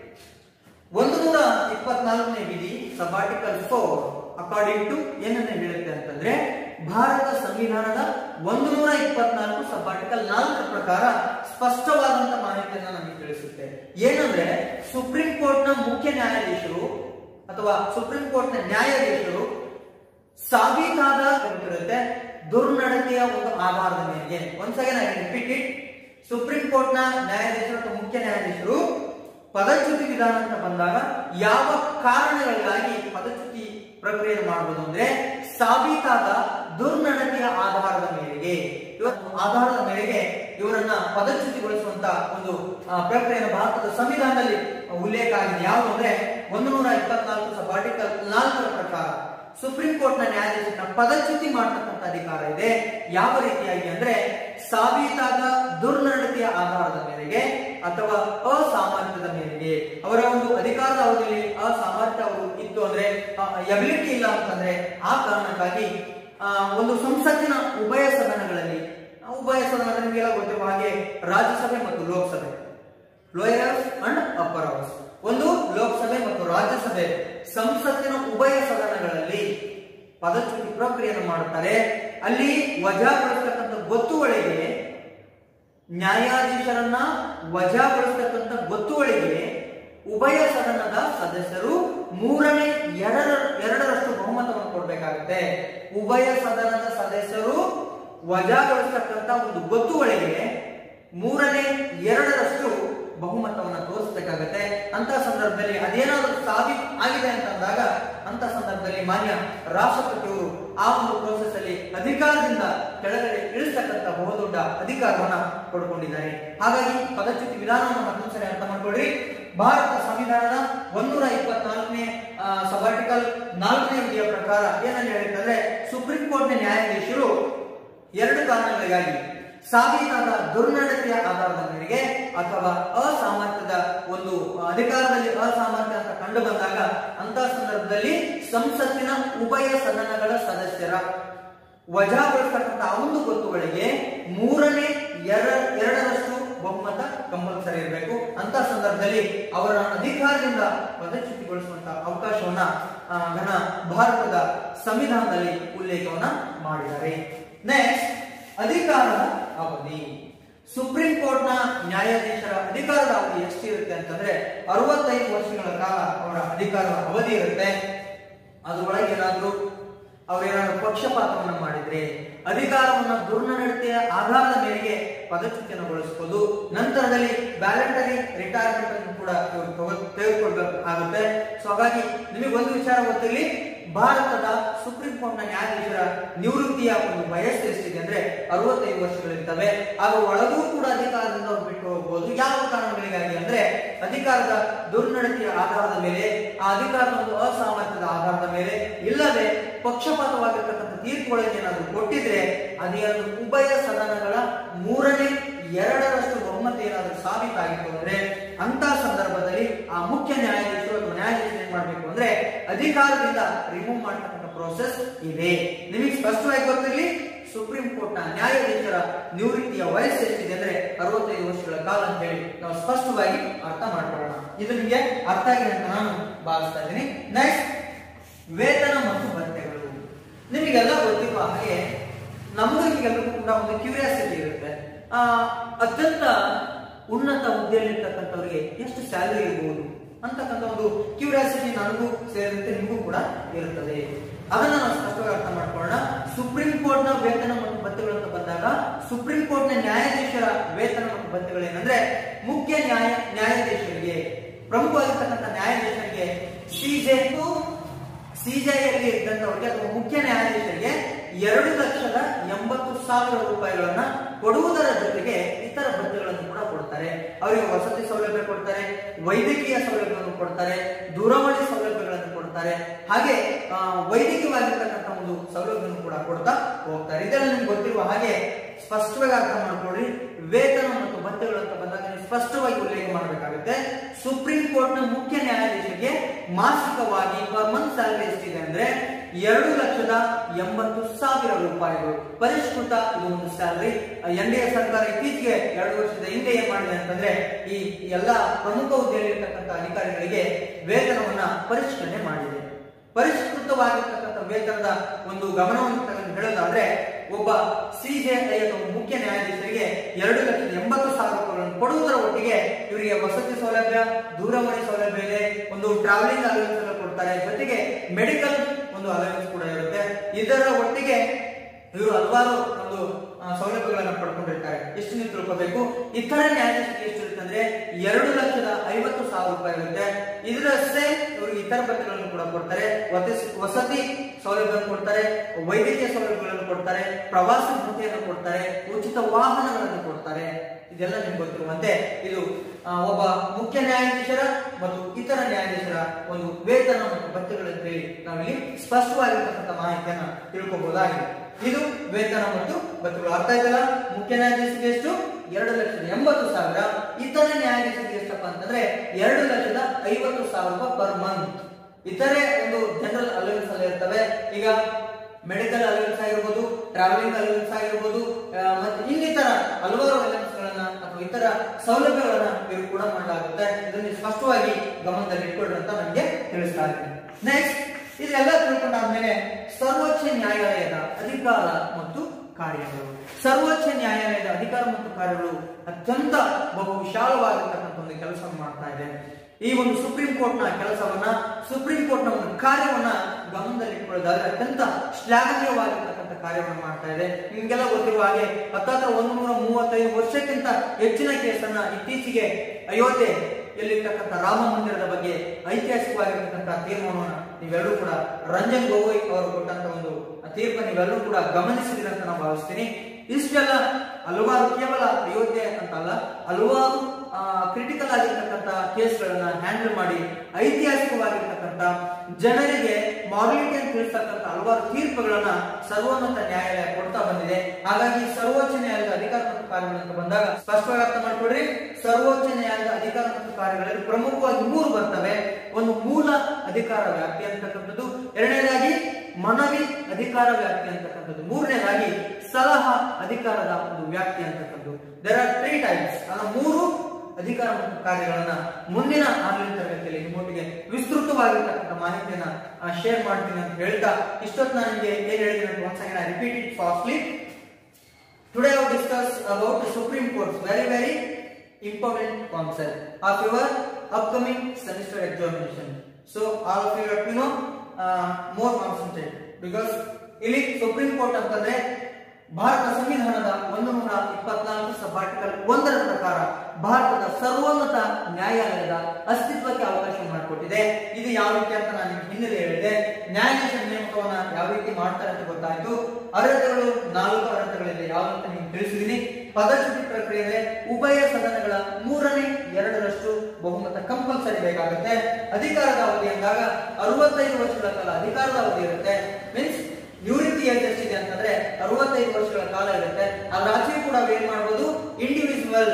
ಒಂದು ನೂರ ಇಪ್ಪತ್ನಾಲ್ಕನೇ ವಿಧಿ sub article four according to ಏನನ್ನ ಹೇಳುತ್ತೆ ಅಂತಂದ್ರೆ ಭಾರತ ಸಂವಿಧಾನದ ಒಂದು ನೂರ ಇಪ್ಪತ್ನಾಲ್ಕು ಸಬ್ ಆರ್ಟಿಕಲ್ ನಾಲ್ಕರ ಪ್ರಕಾರ ಸ್ಪಷ್ಟವಾದಂತ ಮಾಹಿತಿಯನ್ನ ನಮಗೆ ತಿಳಿಸುತ್ತೆ ಏನಂದ್ರೆ ಸುಪ್ರೀಂ ಕೋರ್ಟ್ನ ಮುಖ್ಯ ನ್ಯಾಯಾಧೀಶರು ಅಥವಾ ಸುಪ್ರೀಂ ಕೋರ್ಟ್ನ ನ್ಯಾಯಾಧೀಶರು ಸಾಬೀತಾದ ಗೊತ್ತಿರುತ್ತೆ ದುರ್ನಡತೆಯ ಒಂದು ಆಧಾರದ ಮೇರೆಗೆ ಒಂದ್ಸಲ ರಿಪೀಟ್ ಇಟ್ ಸುಪ್ರೀಂ ಕೋರ್ಟ್ನ ನ್ಯಾಯಾಧೀಶರು ಅಥವಾ ಮುಖ್ಯ ನ್ಯಾಯಾಧೀಶರು ಪದಚ್ಯುತಿ ವಿಧಾನ ಅಂತ ಬಂದಾಗ ಯಾವ ಕಾರಣಗಳಿಗಾಗಿ ಪದಚ್ಯುತಿ ಪ್ರಕ್ರಿಯೆ ಮಾಡಬಹುದು ಅಂದ್ರೆ ಸಾಬೀತಾದ ದುರ್ನಡತೆಯ ಆಧಾರದ ಮೇರೆಗೆ ಇವತ್ತು ಆಧಾರದ ಮೇರೆಗೆ ಇವರನ್ನ ಪದಚ್ಯುತಿಗೊಳಿಸುವಂತ ಒಂದು ಆ, ಪ್ರಕ್ರಿಯೆಯನ್ನು ಭಾರತದ ಸಂವಿಧಾನದಲ್ಲಿ ಉಲ್ಲೇಖ ಆಗಿದೆ ಯಾವುದು ಅಂದ್ರೆ ಒಂದು ನೂರ ಇಪ್ಪತ್ನಾಲ್ಕು ಸಬ್ ಆರ್ಟಿಕಲ್ ನಾಲ್ಕರ ಪ್ರಕಾರ ಸುಪ್ರೀಂ ಕೋರ್ಟ್ ನ ನ್ಯಾಯಾಧೀಶನ ಪದಚ್ಯುತಿ ಮಾಡತಕ್ಕಂಥ ಅಧಿಕಾರ ಇದೆ ಯಾವ ರೀತಿಯಾಗಿ ಅಂದ್ರೆ ಸಾಬೀತಾದ ದುರ್ನಡತೆಯ ಆಧಾರದ ಮೇರೆಗೆ ಅಥವಾ ಅಸಾಮರ್ಥ್ಯದ ಮೇರೆಗೆ ಅವರ ಒಂದು ಅಧಿಕಾರದ ಅವಧಿಯಲ್ಲಿ ಅಸಾಮರ್ಥ್ಯ ಅವರು ಇತ್ತು ಅಂದ್ರೆ ಎಬಿಲಿಟಿ ಇಲ್ಲ ಅಂತಂದ್ರೆ ಆ ಕಾರಣಕ್ಕಾಗಿ ಆ, ಒಂದು ಸಂಸತ್ತಿನ ಉಭಯ ಸದನಗಳಲ್ಲಿ ಆ, ಉಭಯ ಸದನ ನಿಮಗೆಲ್ಲ ಗೊತ್ತಿರುವ ಹಾಗೆ ರಾಜ್ಯಸಭೆ ಮತ್ತು Lok Sabha lower house and upper house ಒಂದು ಲೋಕಸಭೆ ಮತ್ತು ರಾಜ್ಯಸಭೆ ಸಂಸತ್ತಿನ ಉಭಯ ಸದನಗಳಲ್ಲಿ ಪದಚ್ಯುತಿ ಪ್ರಕ್ರಿಯೆಯನ್ನು ಮಾಡುತ್ತಾರೆ ಅಲ್ಲಿ ವಜಾಗೊಳಿಸತಕ್ಕಂಥ ಗೊತ್ತುವಳಿಗೆ ನ್ಯಾಯಾಧೀಶರನ್ನ ವಜಾಗೊಳಿಸತಕ್ಕಂಥ ಗೊತ್ತುವಳಿಗೆ ಉಭಯ ಸದನದ ಸದಸ್ಯರು ಮೂರನೇ ಎರಡರ ಎರಡರಷ್ಟು ಬಹುಮತವನ್ನು ಕೊಡಬೇಕಾಗುತ್ತೆ ಉಭಯ ಸದನದ ಸದಸ್ಯರು ವಜಾಗೊಳಿಸತಕ್ಕಂಥ ಒಂದು ಗೊತ್ತುವಳಿಗೆ ಮೂರನೇ ಎರಡರಷ್ಟು ಬಹುಮತವನ್ನು ತೋರಿಸಬೇಕಾಗತ್ತೆ ಅಂತ ಸಂದರ್ಭದಲ್ಲಿ ಅದೇನಾದ್ರೂ ಸಾಬೀತು ಆಗಿದೆ ಅಂತಂದಾಗ ಅಂತ ಸಂದರ್ಭದಲ್ಲಿ ಮಾನ್ಯ ರಾಷ್ಟ್ರಪತಿಯವರು ಆ ಒಂದು ಪ್ರೋಸೆಸ್ ಅಲ್ಲಿ ಅಧಿಕಾರದಿಂದ ಕೆಳಗಡೆ ಇಳಿಸ್ತಕ್ಕಂಥ ಬಹುದೊಡ್ಡ ಅಧಿಕಾರವನ್ನ ಪಡ್ಕೊಂಡಿದ್ದಾರೆ ಹಾಗಾಗಿ ಪದಚ್ಯುತಿ ವಿಧಾನವನ್ನು ಮತ್ತೊಂದ್ಸರಿ ಅರ್ಥ ಮಾಡ್ಕೊಳ್ಳಿ ಭಾರತ ಸಂವಿಧಾನದ ಒಂದೂರ ಇಪ್ಪತ್ನಾಲ್ಕನೇ ಸಬಾರ್ಟಿಕಲ್ ನಾಲ್ಕನೇ ವಿಧಿಯ ಪ್ರಕಾರ ಏನಂತ ಹೇಳಿದ್ರೆ ಸುಪ್ರೀಂ ಕೋರ್ಟ್ನ ನ್ಯಾಯಾಧೀಶರು ಎರಡು ಕಾರಣಗಳಿಗಾಗಿ ಸಾಬೀತಾದ ದುರ್ನಡತೆಯ ಆಧಾರದ ಮೇರೆಗೆ ಅಥವಾ ಅಸಾಮರ್ಥ್ಯದ ಒಂದು ಅಧಿಕಾರದಲ್ಲಿ ಅಸಾಮರ್ಥ್ಯ ಅಂತ ಕಂಡು ಬಂದಾಗ ಅಂತ ಸಂದರ್ಭದಲ್ಲಿ ಸಂಸತ್ತಿನ ಉಭಯ ಸದನಗಳ ಸದಸ್ಯರ ವಜಾಗೊಳಿಸ್ತಕ್ಕಂಥ ಆ ಒಂದು ಗೊತ್ತುಗಳಿಗೆ ಮೂರನೇ ಎರ ಎರಡರಷ್ಟು ಬಹುಮತ ಕಂಪಲ್ಸರಿ ಇರಬೇಕು ಅಂತ ಸಂದರ್ಭದಲ್ಲಿ ಅವರ ಅಧಿಕಾರದಿಂದ ಪದಚ್ಯುತಿಗೊಳಿಸುವಂತ ಅವಕಾಶವನ್ನ ಆ, ಘನ ಭಾರತದ ಸಂವಿಧಾನದಲ್ಲಿ ಉಲ್ಲೇಖವನ್ನ ಮಾಡಿದ್ದಾರೆ ನೆಕ್ಸ್ಟ್ ಅಧಿಕಾರದ ಅವಧಿ ಸುಪ್ರೀಂ ಕೋರ್ಟ್ನ ನ್ಯಾಯಾಧೀಶರ ಅಧಿಕಾರದ ಅವಧಿ ಎಷ್ಟಿರುತ್ತೆ ಅಂತಂದ್ರೆ ಅರವತ್ತೈದು ವರ್ಷಗಳ ಕಾಲ ಅವರ ಅಧಿಕಾರದ ಅವಧಿ ಇರುತ್ತೆ ಅದ್ರೊಳಗೆ ಏನಾದ್ರು ಅವರೇನಾದ್ರು ಪಕ್ಷಪಾತವನ್ನು ಮಾಡಿದ್ರೆ ಅಧಿಕಾರವನ್ನು ದುರ್ನಡತೆಯ ಆಧಾರದ ಮೇರೆಗೆ ಪದಚ್ಯುತಿಯನ್ನು ಗೊಳಿಸಬಹುದು ನಂತರದಲ್ಲಿ ವ್ಯಾಲೆಂಟರಿ ರಿಟೈರ್ಮೆಂಟ್ ಅನ್ನು ಕೂಡ ಇವರು ತಗೊ- ತೆಗೆದುಕೊಳ್ಬೇಕಾಗುತ್ತೆ ಸೊ ಹಾಗಾಗಿ ನಿಮಗೆ ಒಂದು ವಿಚಾರ ಗೊತ್ತಿರಲಿ ಭಾರತದ ಸುಪ್ರೀಂ ಕೋರ್ಟ್ನ ನ್ಯಾಯಾಧೀಶರ ನಿವೃತ್ತಿಯ ಒಂದು ವಯಸ್ಸು ಎಷ್ಟಿದೆ ಅಂದ್ರೆ ಅರವತ್ತೈದು ವರ್ಷಗಳಿರ್ತವೆ ಆಗ ಒಳಗೂ ಕೂಡ ಅಧಿಕಾರದಿಂದ ಅವರು ಬಿಟ್ಟು ಹೋಗಬಹುದು ಯಾವ ಕಾರಣಗಳಿಗಾಗಿ ಅಂದ್ರೆ ಅಧಿಕಾರದ ದುರ್ನಡತೆಯ ಆಧಾರದ ಮೇಲೆ ಆ ಅಧಿಕಾರದ ಒಂದು ಅಸಾಮರ್ಥ್ಯದ ಆಧಾರದ ಮೇಲೆ ಇಲ್ಲದೆ ಪಕ್ಷಪಾತವಾಗಿರ್ತಕ್ಕಂಥ ತೀರ್ಪುಗಳನ್ನು ಏನಾದರೂ ಕೊಟ್ಟಿದ್ರೆ ಅದೇನಾದ್ರು ಉಭಯ ಸದನಗಳ ಮೂರನೇ ಎರಡರಷ್ಟು ಬಹುಮತ ಏನಾದರೂ ಸಾಬೀತಾಗಿತ್ತು ಅಂದ್ರೆ ಅಂತ ಸಂದರ್ಭದಲ್ಲಿ ಆ ಮುಖ್ಯ ನ್ಯಾಯಾಧೀಶರು ಅಥವಾ ನ್ಯಾಯಾಧೀಶರು ಏನ್ ಮಾಡ್ಬೇಕು ಅಂದ್ರೆ ಅಧಿಕಾರದಿಂದ ರಿಮೂವ್ ಮಾಡ್ತಕ್ಕಂಥ ಪ್ರೋಸೆಸ್ ಇದೆ ನಿಮಗೆ ಸ್ಪಷ್ಟವಾಗಿ ಗೊತ್ತಿರಲಿ ಸುಪ್ರೀಂ ಕೋರ್ಟ್ ನ ನ್ಯಾಯಾಧೀಶರ ನಿವೃತ್ತಿಯ ವಯಸ್ಸು ಎಷ್ಟಿದೆ ಅಂದ್ರೆ ಅರವತ್ತೈದು ವರ್ಷಗಳ ಕಾಲ ಅಂತ ಹೇಳಿ ನಾವು ಸ್ಪಷ್ಟವಾಗಿ ಅರ್ಥ ಮಾಡ್ಕೊಳ್ಳೋಣ ಇದು ನಿಮಗೆ ಅರ್ಥ ಆಗಿದೆ ಅಂತ ನಾನು ಭಾವಿಸ್ತಾ ಇದ್ದೀನಿ ನೆಕ್ಸ್ಟ್ ವೇತನ ಮತ್ತು ಭತ್ಯೆಗಳು ನಿಮಗೆಲ್ಲ ಗೊತ್ತಿರುವ ಹಾಗೆ ನಮಗೆಲ್ಲರಿಗೂ ಕೂಡ ಒಂದು ಕ್ಯೂರಿಯಾಸಿಟಿ ಇರುತ್ತೆ ಆ ಅತ್ಯಂತ ಉನ್ನತ ಹುದ್ದೆಯಲ್ಲಿರ್ತಕ್ಕಂಥವ್ರಿಗೆ ಎಷ್ಟು ಸ್ಯಾಲರಿ ಇರಬಹುದು ಅಂತಕ್ಕಂಥ ಒಂದು ಕ್ಯೂರಿಯಾಸಿಟಿ ನನಗೂ ಸೇರಿದಂತೆ ನಿಮಗೂ ಕೂಡ ಇರುತ್ತದೆ ಅದನ್ನ ನಾವು ಸ್ಪಷ್ಟವಾಗಿ ಅರ್ಥ ಮಾಡ್ಕೊಳ್ಳೋಣ ಸುಪ್ರೀಂ ಕೋರ್ಟ್ ನ ವೇತನ ಮತ್ತು ಭತ್ಯೆಗಳು ಅಂತ ಬಂದಾಗ ಸುಪ್ರೀಂ ಕೋರ್ಟ್ ನ ನ್ಯಾಯಾಧೀಶರ ವೇತನ ಮತ್ತು ಭತ್ಯೆಗಳು ಏನಂದ್ರೆ ಮುಖ್ಯ ನ್ಯಾಯ ನ್ಯಾಯಾಧೀಶರಿಗೆ ಪ್ರಮುಖವಾಗಿರ್ತಕ್ಕಂಥ ನ್ಯಾಯಾಧೀಶರಿಗೆ ಸಿಜೆ ಸಿಜೆಯಲ್ಲಿ ಇದ್ದಂತವರಿಗೆ ಅಥವಾ ಮುಖ್ಯ ನ್ಯಾಯಾಧೀಶರಿಗೆ ಎರಡು ಲಕ್ಷದ ಎಂಬತ್ತು ಸಾವಿರ ರೂಪಾಯಿಗಳನ್ನ ಕೊಡುವುದರ ಜೊತೆಗೆ ಇತರ ಭತ್ಯೆಗಳನ್ನು ಕೂಡ ಕೊಡ್ತಾರೆ ಅವರಿಗೆ ವಸತಿ ಸೌಲಭ್ಯ ಕೊಡ್ತಾರೆ ವೈದ್ಯಕೀಯ ಸೌಲಭ್ಯವನ್ನು ಕೊಡ್ತಾರೆ ದೂರವಾಣಿ ಸೌಲಭ್ಯಗಳನ್ನು ಕೊಡ್ತಾರೆ ಹಾಗೆ ಆ, ವೈದ್ಯಕೀಯವಾಗಿರ್ತಕ್ಕಂಥ ಒಂದು ಸೌಲಭ್ಯವನ್ನು ಕೂಡ ಕೊಡ್ತಾ ಹೋಗ್ತಾರೆ ಇದೆಲ್ಲ ನಿಮ್ಗೆ ಗೊತ್ತಿರುವ ಹಾಗೆ ಸ್ಪಷ್ಟವಾಗಿ ಅರ್ಥ ಮಾಡ್ಕೊಳ್ಳಿ ವೇತನ ಮತ್ತು ಭತ್ಯೆಗಳು ಅಂತ ಬಂದಾಗ ನೀವು ಸ್ಪಷ್ಟವಾಗಿ ಉಲ್ಲೇಖ ಮಾಡಬೇಕಾಗುತ್ತೆ ಸುಪ್ರೀಂ ಕೋರ್ಟ್ ನ ಮುಖ್ಯ ನ್ಯಾಯಾಧೀಶರಿಗೆ ಮಾಸಿಕವಾಗಿ ಪರ್ ಮಂತ್ ಸ್ಯಾಲರಿ ಎಷ್ಟಿದೆ ಅಂದ್ರೆ ಎರಡು ಲಕ್ಷದ ಎಂಬತ್ತು ಸಾವಿರ ರೂಪಾಯಿಗಳು ಪರಿಷ್ಕೃತ ಇದು ಒಂದು ಸ್ಯಾಲರಿ ಎನ್ ಡಿ ಎ ಸರ್ಕಾರ ಇತ್ತೀಚೆಗೆ ಎರಡು ವರ್ಷದ ಹಿಂದೆ ಏನ್ ಮಾಡಿದೆ ಅಂತಂದ್ರೆ ಈ ಎಲ್ಲ ಪ್ರಮುಖ ಹುದ್ದೆಯಲ್ಲಿರ್ತಕ್ಕಂಥ ಅಧಿಕಾರಿಗಳಿಗೆ ವೇತನವನ್ನ ಪರಿಷ್ಕರಣೆ ಮಾಡಿದೆ ಪರಿಷ್ಕೃತವಾಗಿರ್ತಕ್ಕಂಥ ವೇತನದ ಒಂದು ಗಮನವನ್ನು ತಗೊಂಡು ಹೇಳೋದಾದ್ರೆ ಒಬ್ಬ ಸಿಜೆ ಅಥವಾ ಮುಖ್ಯ ನ್ಯಾಯಾಧೀಶರಿಗೆ ಎರಡು ಲಕ್ಷದ ಎಂಬತ್ತು ಸಾವಿರ ರೂಪಾಯಿಗಳನ್ನು ಕೊಡುವುದರ ಒಟ್ಟಿಗೆ ಇವರಿಗೆ ವಸತಿ ಸೌಲಭ್ಯ ದೂರವಾಣಿ ಸೌಲಭ್ಯ ಇದೆ ಒಂದು ಟ್ರಾವೆಲಿಂಗ್ ಅಲವೆನ್ಸ್ ಎಲ್ಲ ಕೊಡ್ತಾರೆ ಜೊತೆಗೆ ಮೆಡಿಕಲ್ ಒಂದು ಅಲವೆನ್ಸ್ ಕೂಡ ಇರುತ್ತೆ ಇದರ ಒಟ್ಟಿಗೆ ಇವರು ಹಲವಾರು ಒಂದು ಆ, ಸೌಲಭ್ಯಗಳನ್ನು ಪಡ್ಕೊಂಡಿರ್ತಾರೆ ಎಷ್ಟು ನೀವು ತಿಳ್ಕೋಬೇಕು ಇತರ ನ್ಯಾಯಾಧೀಶರಿಗೆ ಎಷ್ಟು ಇರುತ್ತೆ ಅಂದ್ರೆ ಎರಡು ಲಕ್ಷದ ಐವತ್ತು ಸಾವಿರ ರೂಪಾಯಿ ಇರುತ್ತೆ ಇದರಷ್ಟೇ ಇವರಿಗೆ ಇತರ ಭತ್ಯೆಗಳನ್ನು ಕೂಡ ಕೊಡ್ತಾರೆ ವಸತಿ ವಸತಿ ಸೌಲಭ್ಯವನ್ನು ಕೊಡ್ತಾರೆ ವೈದ್ಯಕೀಯ ಸೌಲಭ್ಯಗಳನ್ನು ಕೊಡ್ತಾರೆ ಪ್ರವಾಸ ಭತ್ಯೆಯನ್ನು ಕೊಡ್ತಾರೆ ಉಚಿತ ವಾಹನಗಳನ್ನು ಕೊಡ್ತಾರೆ ಇದೆಲ್ಲ ನಿಮ್ಗೆ ಗೊತ್ತಿರುವಂತೆ ಇದು ಆ, ಒಬ್ಬ ಮುಖ್ಯ ನ್ಯಾಯಾಧೀಶರ ಮತ್ತು ಇತರ ನ್ಯಾಯಾಧೀಶರ ಒಂದು ವೇತನ ಮತ್ತು ಭತ್ಯೆಗಳನ್ನು ಹೇಳಿ ನಾವಿಲ್ಲಿ ಸ್ಪಷ್ಟವಾಗಿರ್ತಕ್ಕಂಥ ಮಾಹಿತಿಯನ್ನ ತಿಳ್ಕೊಬಹುದಾಗಿದೆ ಇದು ವೇತನ ಮತ್ತು ಭತ್ಯೆಗಳು ಅರ್ಥ ಆಯ್ತಲ್ಲ ಮುಖ್ಯ ನ್ಯಾಯಾಧೀಶರಿಗೆ ಎಷ್ಟು ಎರಡು ಲಕ್ಷದ ಎಂಬತ್ತು ಸಾವಿರ ಇತರ ನ್ಯಾಯಾಧೀಶರಿಗೆ ಎಷ್ಟಪ್ಪ ಅಂತಂದ್ರೆ ಎರಡು ಲಕ್ಷದ ಐವತ್ತು ಸಾವಿರ ರೂಪಾಯಿ ಪರ್ ಮಂತ್ ಇತರೆ ಒಂದು ಜನರಲ್ ಅಲವೆನ್ಸ್ ಎಲ್ಲ ಇರ್ತವೆ ಈಗ ಮೆಡಿಕಲ್ ಅಲವೆನ್ಸ್ ಆಗಿರ್ಬೋದು ಟ್ರಾವೆಲಿಂಗ್ ಅಲವೆನ್ಸ್ ಆಗಿರ್ಬೋದು ಆ, ಮತ್ತೆ ಇನ್ನಿತರ ಹಲವಾರು ಅಲವೆನ್ಸ್ ಗಳನ್ನ ಅಥವಾ ಇತರ ಸೌಲಭ್ಯಗಳನ್ನ ಇವರು ಕೂಡ ಮಾಡಲಾಗುತ್ತೆ ಇದನ್ನು ಸ್ಪಷ್ಟವಾಗಿ ಗಮನದಲ್ಲಿ ಇಟ್ಕೊಳ್ಳಿ ಅಂತ ನನಗೆ ತಿಳಿಸ್ತಾ ಇದ್ದೀನಿ ನೆಕ್ಸ್ಟ್ ಇದೆಲ್ಲ ತಿಳ್ಕೊಂಡಾದ್ಮೇಲೆ ಸರ್ವೋಚ್ಚ ನ್ಯಾಯಾಲಯದ ಅಧಿಕಾರ ಮತ್ತು ಕಾರ್ಯಗಳು ಸರ್ವೋಚ್ಚ ನ್ಯಾಯಾಲಯದ ಅಧಿಕಾರ ಮತ್ತು ಕಾರ್ಯಗಳು ಅತ್ಯಂತ ಬಹು ವಿಶಾಲವಾಗಿರ್ತಕ್ಕಂಥ ಒಂದು ಕೆಲಸವನ್ನು ಮಾಡ್ತಾ ಇದೆ ಈ ಒಂದು ಸುಪ್ರೀಂ ಕೋರ್ಟ್ನ ಕೆಲಸವನ್ನ ಸುಪ್ರೀಂ ಕೋರ್ಟ್ನ ಒಂದು ಕಾರ್ಯವನ್ನ ಗಮನದಲ್ಲಿಟ್ಟುಕೊಳ್ಳೋದಾದ್ರೆ ಅತ್ಯಂತ ಶ್ಲಾಘನೀಯವಾಗಿರ್ತಕ್ಕಂಥ ಕಾರ್ಯವನ್ನು ಮಾಡ್ತಾ ಇದೆ ನಿಮ್ಗೆಲ್ಲ ಗೊತ್ತಿರುವ ಹಾಗೆ ಹತ್ತತ್ರ ಒಂದು ನೂರ ಮೂವತ್ತೈದು ವರ್ಷಕ್ಕಿಂತ ಹೆಚ್ಚಿನ ಕೇಸನ್ನ ಇತ್ತೀಚೆಗೆ ಅಯೋಧ್ಯೆ ಎಲ್ಲಿರ್ತಕ್ಕಂಥ ರಾಮ ಮಂದಿರದ ಬಗ್ಗೆ ಐತಿಹಾಸಿಕವಾಗಿರ್ತಕ್ಕಂಥ ತೀರ್ಮಾನವನ್ನು ನೀವೆಲ್ಲರೂ ಕೂಡ ರಂಜನ್ ಗೊಗೊಯ್ ಅವರು ಕೊಟ್ಟಂತ ಒಂದು ತೀರ್ಪನ್ನು ನೀವೆಲ್ಲರೂ ಕೂಡ ಗಮನಿಸಿದಿರಿ ಅಂತ ನಾನು ಭಾವಿಸ್ತೀನಿ ಇಷ್ಟೆಲ್ಲ ಹಲವಾರು ಕೇವಲ ಅಯೋಧ್ಯೆ ಅಂತಲ್ಲ ಹಲವಾರು ಕ್ರಿಟಿಕಲ್ ಆಗಿರ್ತಕ್ಕಂಥ ಕೇಸ್ಗಳನ್ನ ಹ್ಯಾಂಡಲ್ ಮಾಡಿ ಐತಿಹಾಸಿಕವಾಗಿರ್ತಕ್ಕಂಥ ಜನರಿಗೆ ಮಾರಲಿಟಿ ಅಂತ ತಿಳಿಸ್ತಕ್ಕಂಥ ಹಲವಾರು ತೀರ್ಪುಗಳನ್ನ ಸರ್ವೋನ್ನತ ನ್ಯಾಯಾಲಯ ಕೊಡ್ತಾ ಬಂದಿದೆ ಹಾಗಾಗಿ ಸರ್ವೋಚ್ಚ ನ್ಯಾಯಾಲಯದ ಅಧಿಕಾರ ಮತ್ತು ಕಾರ್ಯಗಳು ಅಂತ ಬಂದಾಗ ಸ್ಪಷ್ಟವಾಗಿ ಅರ್ಥ ಮಾಡ್ಕೊಡ್ರಿ ಸರ್ವೋಚ್ಚ ನ್ಯಾಯಾಲಯದ ಅಧಿಕಾರ ಮತ್ತು ಕಾರ್ಯಗಳಲ್ಲಿ ಪ್ರಮುಖವಾಗಿ ಮೂರು ಬರ್ತವೆ ಒಂದು ಮೂಲ ಅಧಿಕಾರ ವ್ಯಾಪ್ತಿ ಅಂತಕ್ಕಂಥದ್ದು ಎರಡನೇದಾಗಿ ಮನವಿ ಅಧಿಕಾರ ವ್ಯಾಪ್ತಿ ಅಂತಕ್ಕಂಥದ್ದು ಮೂರನೇದಾಗಿ ಸಲಹಾ ಅಧಿಕಾರದ ಒಂದು ವ್ಯಾಪ್ತಿ ಅಂತಕ್ಕಂಥದ್ದು ದೇರ್ ಆರ್ ತ್ರೀ ಟೈಪ್ಸ್ ಅಲ್ಲ ಮೂರು ಅಧಿಕಾರ ಮತ್ತು ಕಾರ್ಯಗಳನ್ನ ಮುಂದಿನ ಆನ್ಲೈನ್ ತರಗತಿಯಲ್ಲಿ ನಿಮ್ಮೊಟ್ಟಿಗೆ ವಿಸ್ತೃತವಾಗಿರ್ತಕ್ಕಂಥ ಮಾಹಿತಿಯನ್ನ ಶೇರ್ ಮಾಡ್ತೀನಿ ಅಂತ ಹೇಳ್ತಾ ಇಷ್ಟೊತ್ತು ನಾನು ನಿಮಗೆ ಏನ್ ಹೇಳಿದ್ದೀನಿ ಒಂದ್ second I repeat it fastly Today I will discuss about the Supreme Court's very very important concept of your upcoming semester examination. So all of you have to know uh, more concentrate because ಇಲ್ಲಿ supreme court ಅಂತಂದ್ರೆ ಭಾರತ ಸಂವಿಧಾನದ ಒಂದು ನೂರ ಇಪ್ಪತ್ನಾಲ್ಕು ಸಬ್ article ಒಂದರ ಪ್ರಕಾರ ಭಾರತದ ಸರ್ವೋನ್ನತ ನ್ಯಾಯಾಲಯದ ಅಸ್ತಿತ್ವಕ್ಕೆ ಅವಕಾಶ ಮಾಡಿಕೊಟ್ಟಿದೆ ಇದು ಯಾವ ರೀತಿ ಅಂತ ನಾನು ನಿಮ್ಗೆ ಹಿನ್ನೆಲೆ ಹೇಳಿದೆ ನ್ಯಾಯಾಧೀಶ ನೇಮಕವನ್ನ ಯಾವ ರೀತಿ ಮಾಡ್ತಾರೆ ಅಂತ ಗೊತ್ತಾಯ್ತು ಅರ್ಹತೆಗಳು ನಾಲ್ಕು ಅರ್ಹತೆಗಳಿದೆ ಯಾವ್ದಂತ ನಿಮ್ಗೆ ತಿಳಿಸಿದೀನಿ ಪದಚ್ಯುತಿ ಪ್ರಕ್ರಿಯೆ ಉಭಯ ಸದನಗಳ ಮೂರನೇ ಎರಡರಷ್ಟು ಬಹುಮತ ಕಂಪಲ್ಸರಿ ಬೇಕಾಗುತ್ತೆ ಅಧಿಕಾರದ ಅವಧಿ ಅಂದಾಗ ಅರವತ್ತೈದು ವರ್ಷಗಳ ಕಾಲ ಅಧಿಕಾರದ ಅವಧಿ ಇರುತ್ತೆ ಮೀನ್ಸ್ ನಿವೃತ್ತಿ ಏಜ್ ಎಷ್ಟಿದೆ ಅಂತಂದ್ರೆ ಅರವತ್ತೈದು ವರ್ಷಗಳ ಕಾಲ ಇರುತ್ತೆ ಅದ್ರ ಆಚೆಗೂ ಕೂಡ ಏನ್ ಮಾಡ್ಬೋದು ಇಂಡಿವಿಜುವಲ್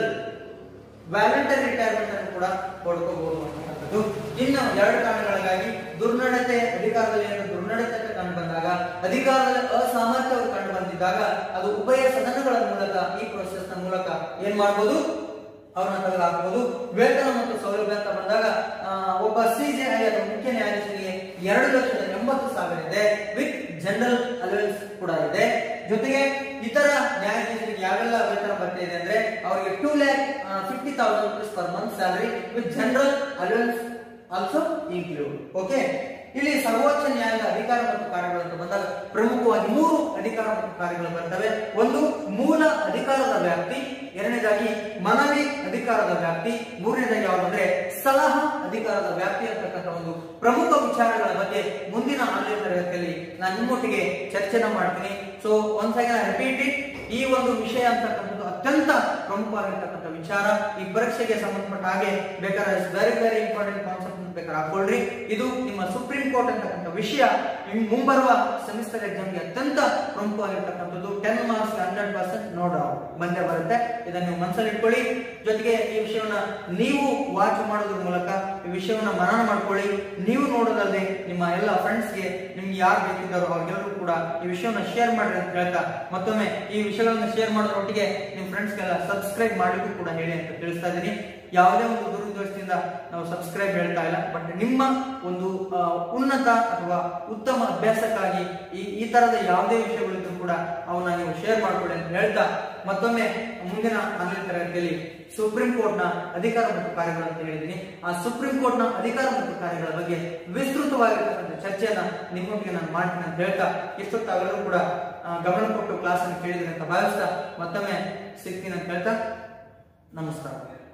ವ್ಯಾಲೆಂಟರಿ ರಿಟೈರ್ಮೆಂಟ್ ಅನ್ನು ಕೂಡ ಪಡ್ಕೋಬಹುದು ಅಂತಕ್ಕಂಥದ್ದು ಇನ್ನು ಎರಡು ಕಾರಣಗಳಿಗಾಗಿ ದುರ್ನಡತೆ ಅಧಿಕಾರದಲ್ಲಿ ಏನು ದುರ್ನಡತೆ ಕಂಡು ಬಂದಾಗ ಅಧಿಕಾರದಲ್ಲಿ ಅಸಾಮರ್ಥ್ಯವು ಕಂಡು ಬಂದಿದ್ದಾಗ ಅದು ಉಭಯ ಸದನಗಳ ಮೂಲಕ ಈ ಪ್ರೊಸೆಸ್ ನ ಮೂಲಕ ಏನ್ ಮಾಡ್ಬೋದು ಅವ್ರನ್ನ ತೆಗೆದುಹಾಕಬಹುದು ವೇತನ ಮತ್ತು ಸೌಲಭ್ಯ ಅಂತ ಬಂದಾಗ ಆ, ಒಬ್ಬ ಸಿಜೆ ಅಥವಾ ಮುಖ್ಯ ನ್ಯಾಯಾಧೀಶರಿಗೆ ಎರಡು ಲಕ್ಷದ ಎಂಬತ್ತು ಸಾವಿರ ಇದೆ ವಿತ್ ಜನರಲ್ ಅಲವೆನ್ಸ್ ಕೂಡ ಇದೆ ಜೊತೆಗೆ ಇತರ ನ್ಯಾಯಾಧೀಶರಿಗೆ ಯಾವೆಲ್ಲ ವೇತನ ಬರ್ತಾ ಇದೆ ಅಂದ್ರೆ ಅವರಿಗೆ two lakh fifty thousand rupees per month salary with general allowance also include okay ಇಲ್ಲಿ ಸರ್ವೋಚ್ಚ ನ್ಯಾಯಾಲಯದ ಅಧಿಕಾರ ಮತ್ತು ಕಾರ್ಯಗಳು ಅಂತ ಬಂದಾಗ ಪ್ರಮುಖವಾಗಿ ಮೂರು ಅಧಿಕಾರ ಮತ್ತು ಕಾರ್ಯಗಳು ಬರ್ತವೆ ಒಂದು ಮೂಲ ಅಧಿಕಾರದ ವ್ಯಾಪ್ತಿ ಎರಡನೇದಾಗಿ ಮನವಿ ಅಧಿಕಾರದ ವ್ಯಾಪ್ತಿ ಮೂರನೇದಾಗಿ ಯಾವುದಂದ್ರೆ ಸಲಹಾ ಅಧಿಕಾರದ ವ್ಯಾಪ್ತಿ ಅಂತಕ್ಕಂಥ ಒಂದು ಪ್ರಮುಖ ವಿಚಾರಗಳ ಬಗ್ಗೆ ಮುಂದಿನ ಆನ್ಲೈನ್ ತರಗತಿಯಲ್ಲಿ ನಾನು ನಿಮ್ಮೊಟ್ಟಿಗೆ ಚರ್ಚೆನ ಮಾಡ್ತೀನಿ ಸೊ ಒಂದ್ ಸೆಕೆಂಡ್ ರಿಪೀಟ್ ಇಟ್ ಈ ಒಂದು ವಿಷಯ ಅಂತಕ್ಕಂಥದ್ದು ಅತ್ಯಂತ ಪ್ರಮುಖವಾಗಿರ್ತಕ್ಕಂಥ ವಿಚಾರ ಈ ಪರೀಕ್ಷೆಗೆ ಸಂಬಂಧಪಟ್ಟ ಹಾಗೆ ಬೇಕಾದ್ರೆ ವೆರಿ ವೆರಿ ಇಂಪಾರ್ಟೆಂಟ್ ಕಾನ್ಸೆಪ್ಟ್ ಬೇಕಾದ್ರೆ ಹಾಕೊಳ್ರಿ ಇದು ನಿಮ್ಮ ಸುಪ್ರೀಂ ಕೋರ್ಟ್ ಅಂತಕ್ಕಂಥ ವಿಷಯ ನಿಮ್ ಮುಂಬರುವ ಸೆಮಿಸ್ಟರ್ ಎಕ್ಸಾಮ್ಗೆ ಅತ್ಯಂತ ಪ್ರಮುಖವಾಗಿರ್ತಕ್ಕಂಥದ್ದು ten marks hundred percent no doubt ಬಂದೇ ಬರುತ್ತೆ ಇದನ್ನ ನೀವು ಮನಸ್ಸಲ್ಲಿ ಇಟ್ಕೊಳ್ಳಿ ಜೊತೆಗೆ ಈ ವಿಷಯವನ್ನ ನೀವು ವಾಚ್ ಮಾಡೋದ್ರ ಮೂಲಕ ಈ ವಿಷಯವನ್ನ ಮನನ ಮಾಡ್ಕೊಳ್ಳಿ ನೀವು ನೋಡೋದಲ್ಲದೆ ನಿಮ್ಮ ಎಲ್ಲ ಫ್ರೆಂಡ್ಸ್ಗೆ ನಿಮ್ಗೆ ಯಾರು ಬೇಕಿದ್ದಾರೋ ಅವ್ರಿಗೆಲ್ಲರೂ ಕೂಡ ಈ ವಿಷಯವನ್ನ ಶೇರ್ ಮಾಡ್ರಿ ಅಂತ ಹೇಳ್ತಾ ಮತ್ತೊಮ್ಮೆ ಈ ವಿಷಯಗಳನ್ನ ಶೇರ್ ಮಾಡೋದ್ರೊಟ್ಟಿಗೆ ನಿಮ್ಮ ಫ್ರೆಂಡ್ಸ್ಗೆಲ್ಲ ಸಬ್ಸ್ಕ್ರೈಬ್ ಮಾಡಲಿಕ್ಕೂ ಕೂಡ ಹೇಳಿ ಅಂತ ತಿಳಿಸ್ತಾ ಇದ್ದೀನಿ ಯಾವುದೇ ಒಂದು ದುರುದ್ದೇಶದಿಂದ ನಾವು ಸಬ್ಸ್ಕ್ರೈಬ್ ಹೇಳ್ತಾ ಇಲ್ಲ ಬಟ್ ನಿಮ್ಮ ಒಂದು ಆ, ಉನ್ನತ ಅಥವಾ ಉತ್ತಮ ಅಭ್ಯಾಸಕ್ಕಾಗಿ ಈ ಈ ತರದ ಯಾವುದೇ ವಿಷಯಗಳಿದ್ರು ಕೂಡ ಅವನ್ನ ನೀವು ಶೇರ್ ಮಾಡ್ಕೊಳ್ಳಿ ಅಂತ ಹೇಳ್ತಾ ಮತ್ತೊಮ್ಮೆ ಮುಂದಿನ ಆನ್ಲೈನ್ ತರಗತಿಯಲ್ಲಿ ಸುಪ್ರೀಂ ಕೋರ್ಟ್ನ ಅಧಿಕಾರ ಮತ್ತು ಕಾರ್ಯಗಳು ಅಂತ ಹೇಳಿದ್ದೀನಿ ಆ ಸುಪ್ರೀಂ ಕೋರ್ಟ್ನ ಅಧಿಕಾರ ಮತ್ತು ಕಾರ್ಯಗಳ ಬಗ್ಗೆ ವಿಸ್ತೃತವಾಗಿರ್ತಕ್ಕಂಥ ಚರ್ಚೆಯನ್ನ ನಿಮ್ಮೊಟ್ಟಿಗೆ ನಾನು ಮಾಡ್ತೀನಿ ಅಂತ ಹೇಳ್ತಾ ಇಷ್ಟೊತ್ತು ತಾವೆಲ್ಲರೂ ಕೂಡ ಆ, ಗಮನ ಕೊಟ್ಟು ಕ್ಲಾಸ್ ಅನ್ನು ಕೇಳಿದ್ರೆ ಅಂತ ಭಾವಿಸ್ತಾ ಮತ್ತೊಮ್ಮೆ ಸಿಗ್ತೀನಿ ಅಂತ ಹೇಳ್ತಾ ನಮಸ್ಕಾರ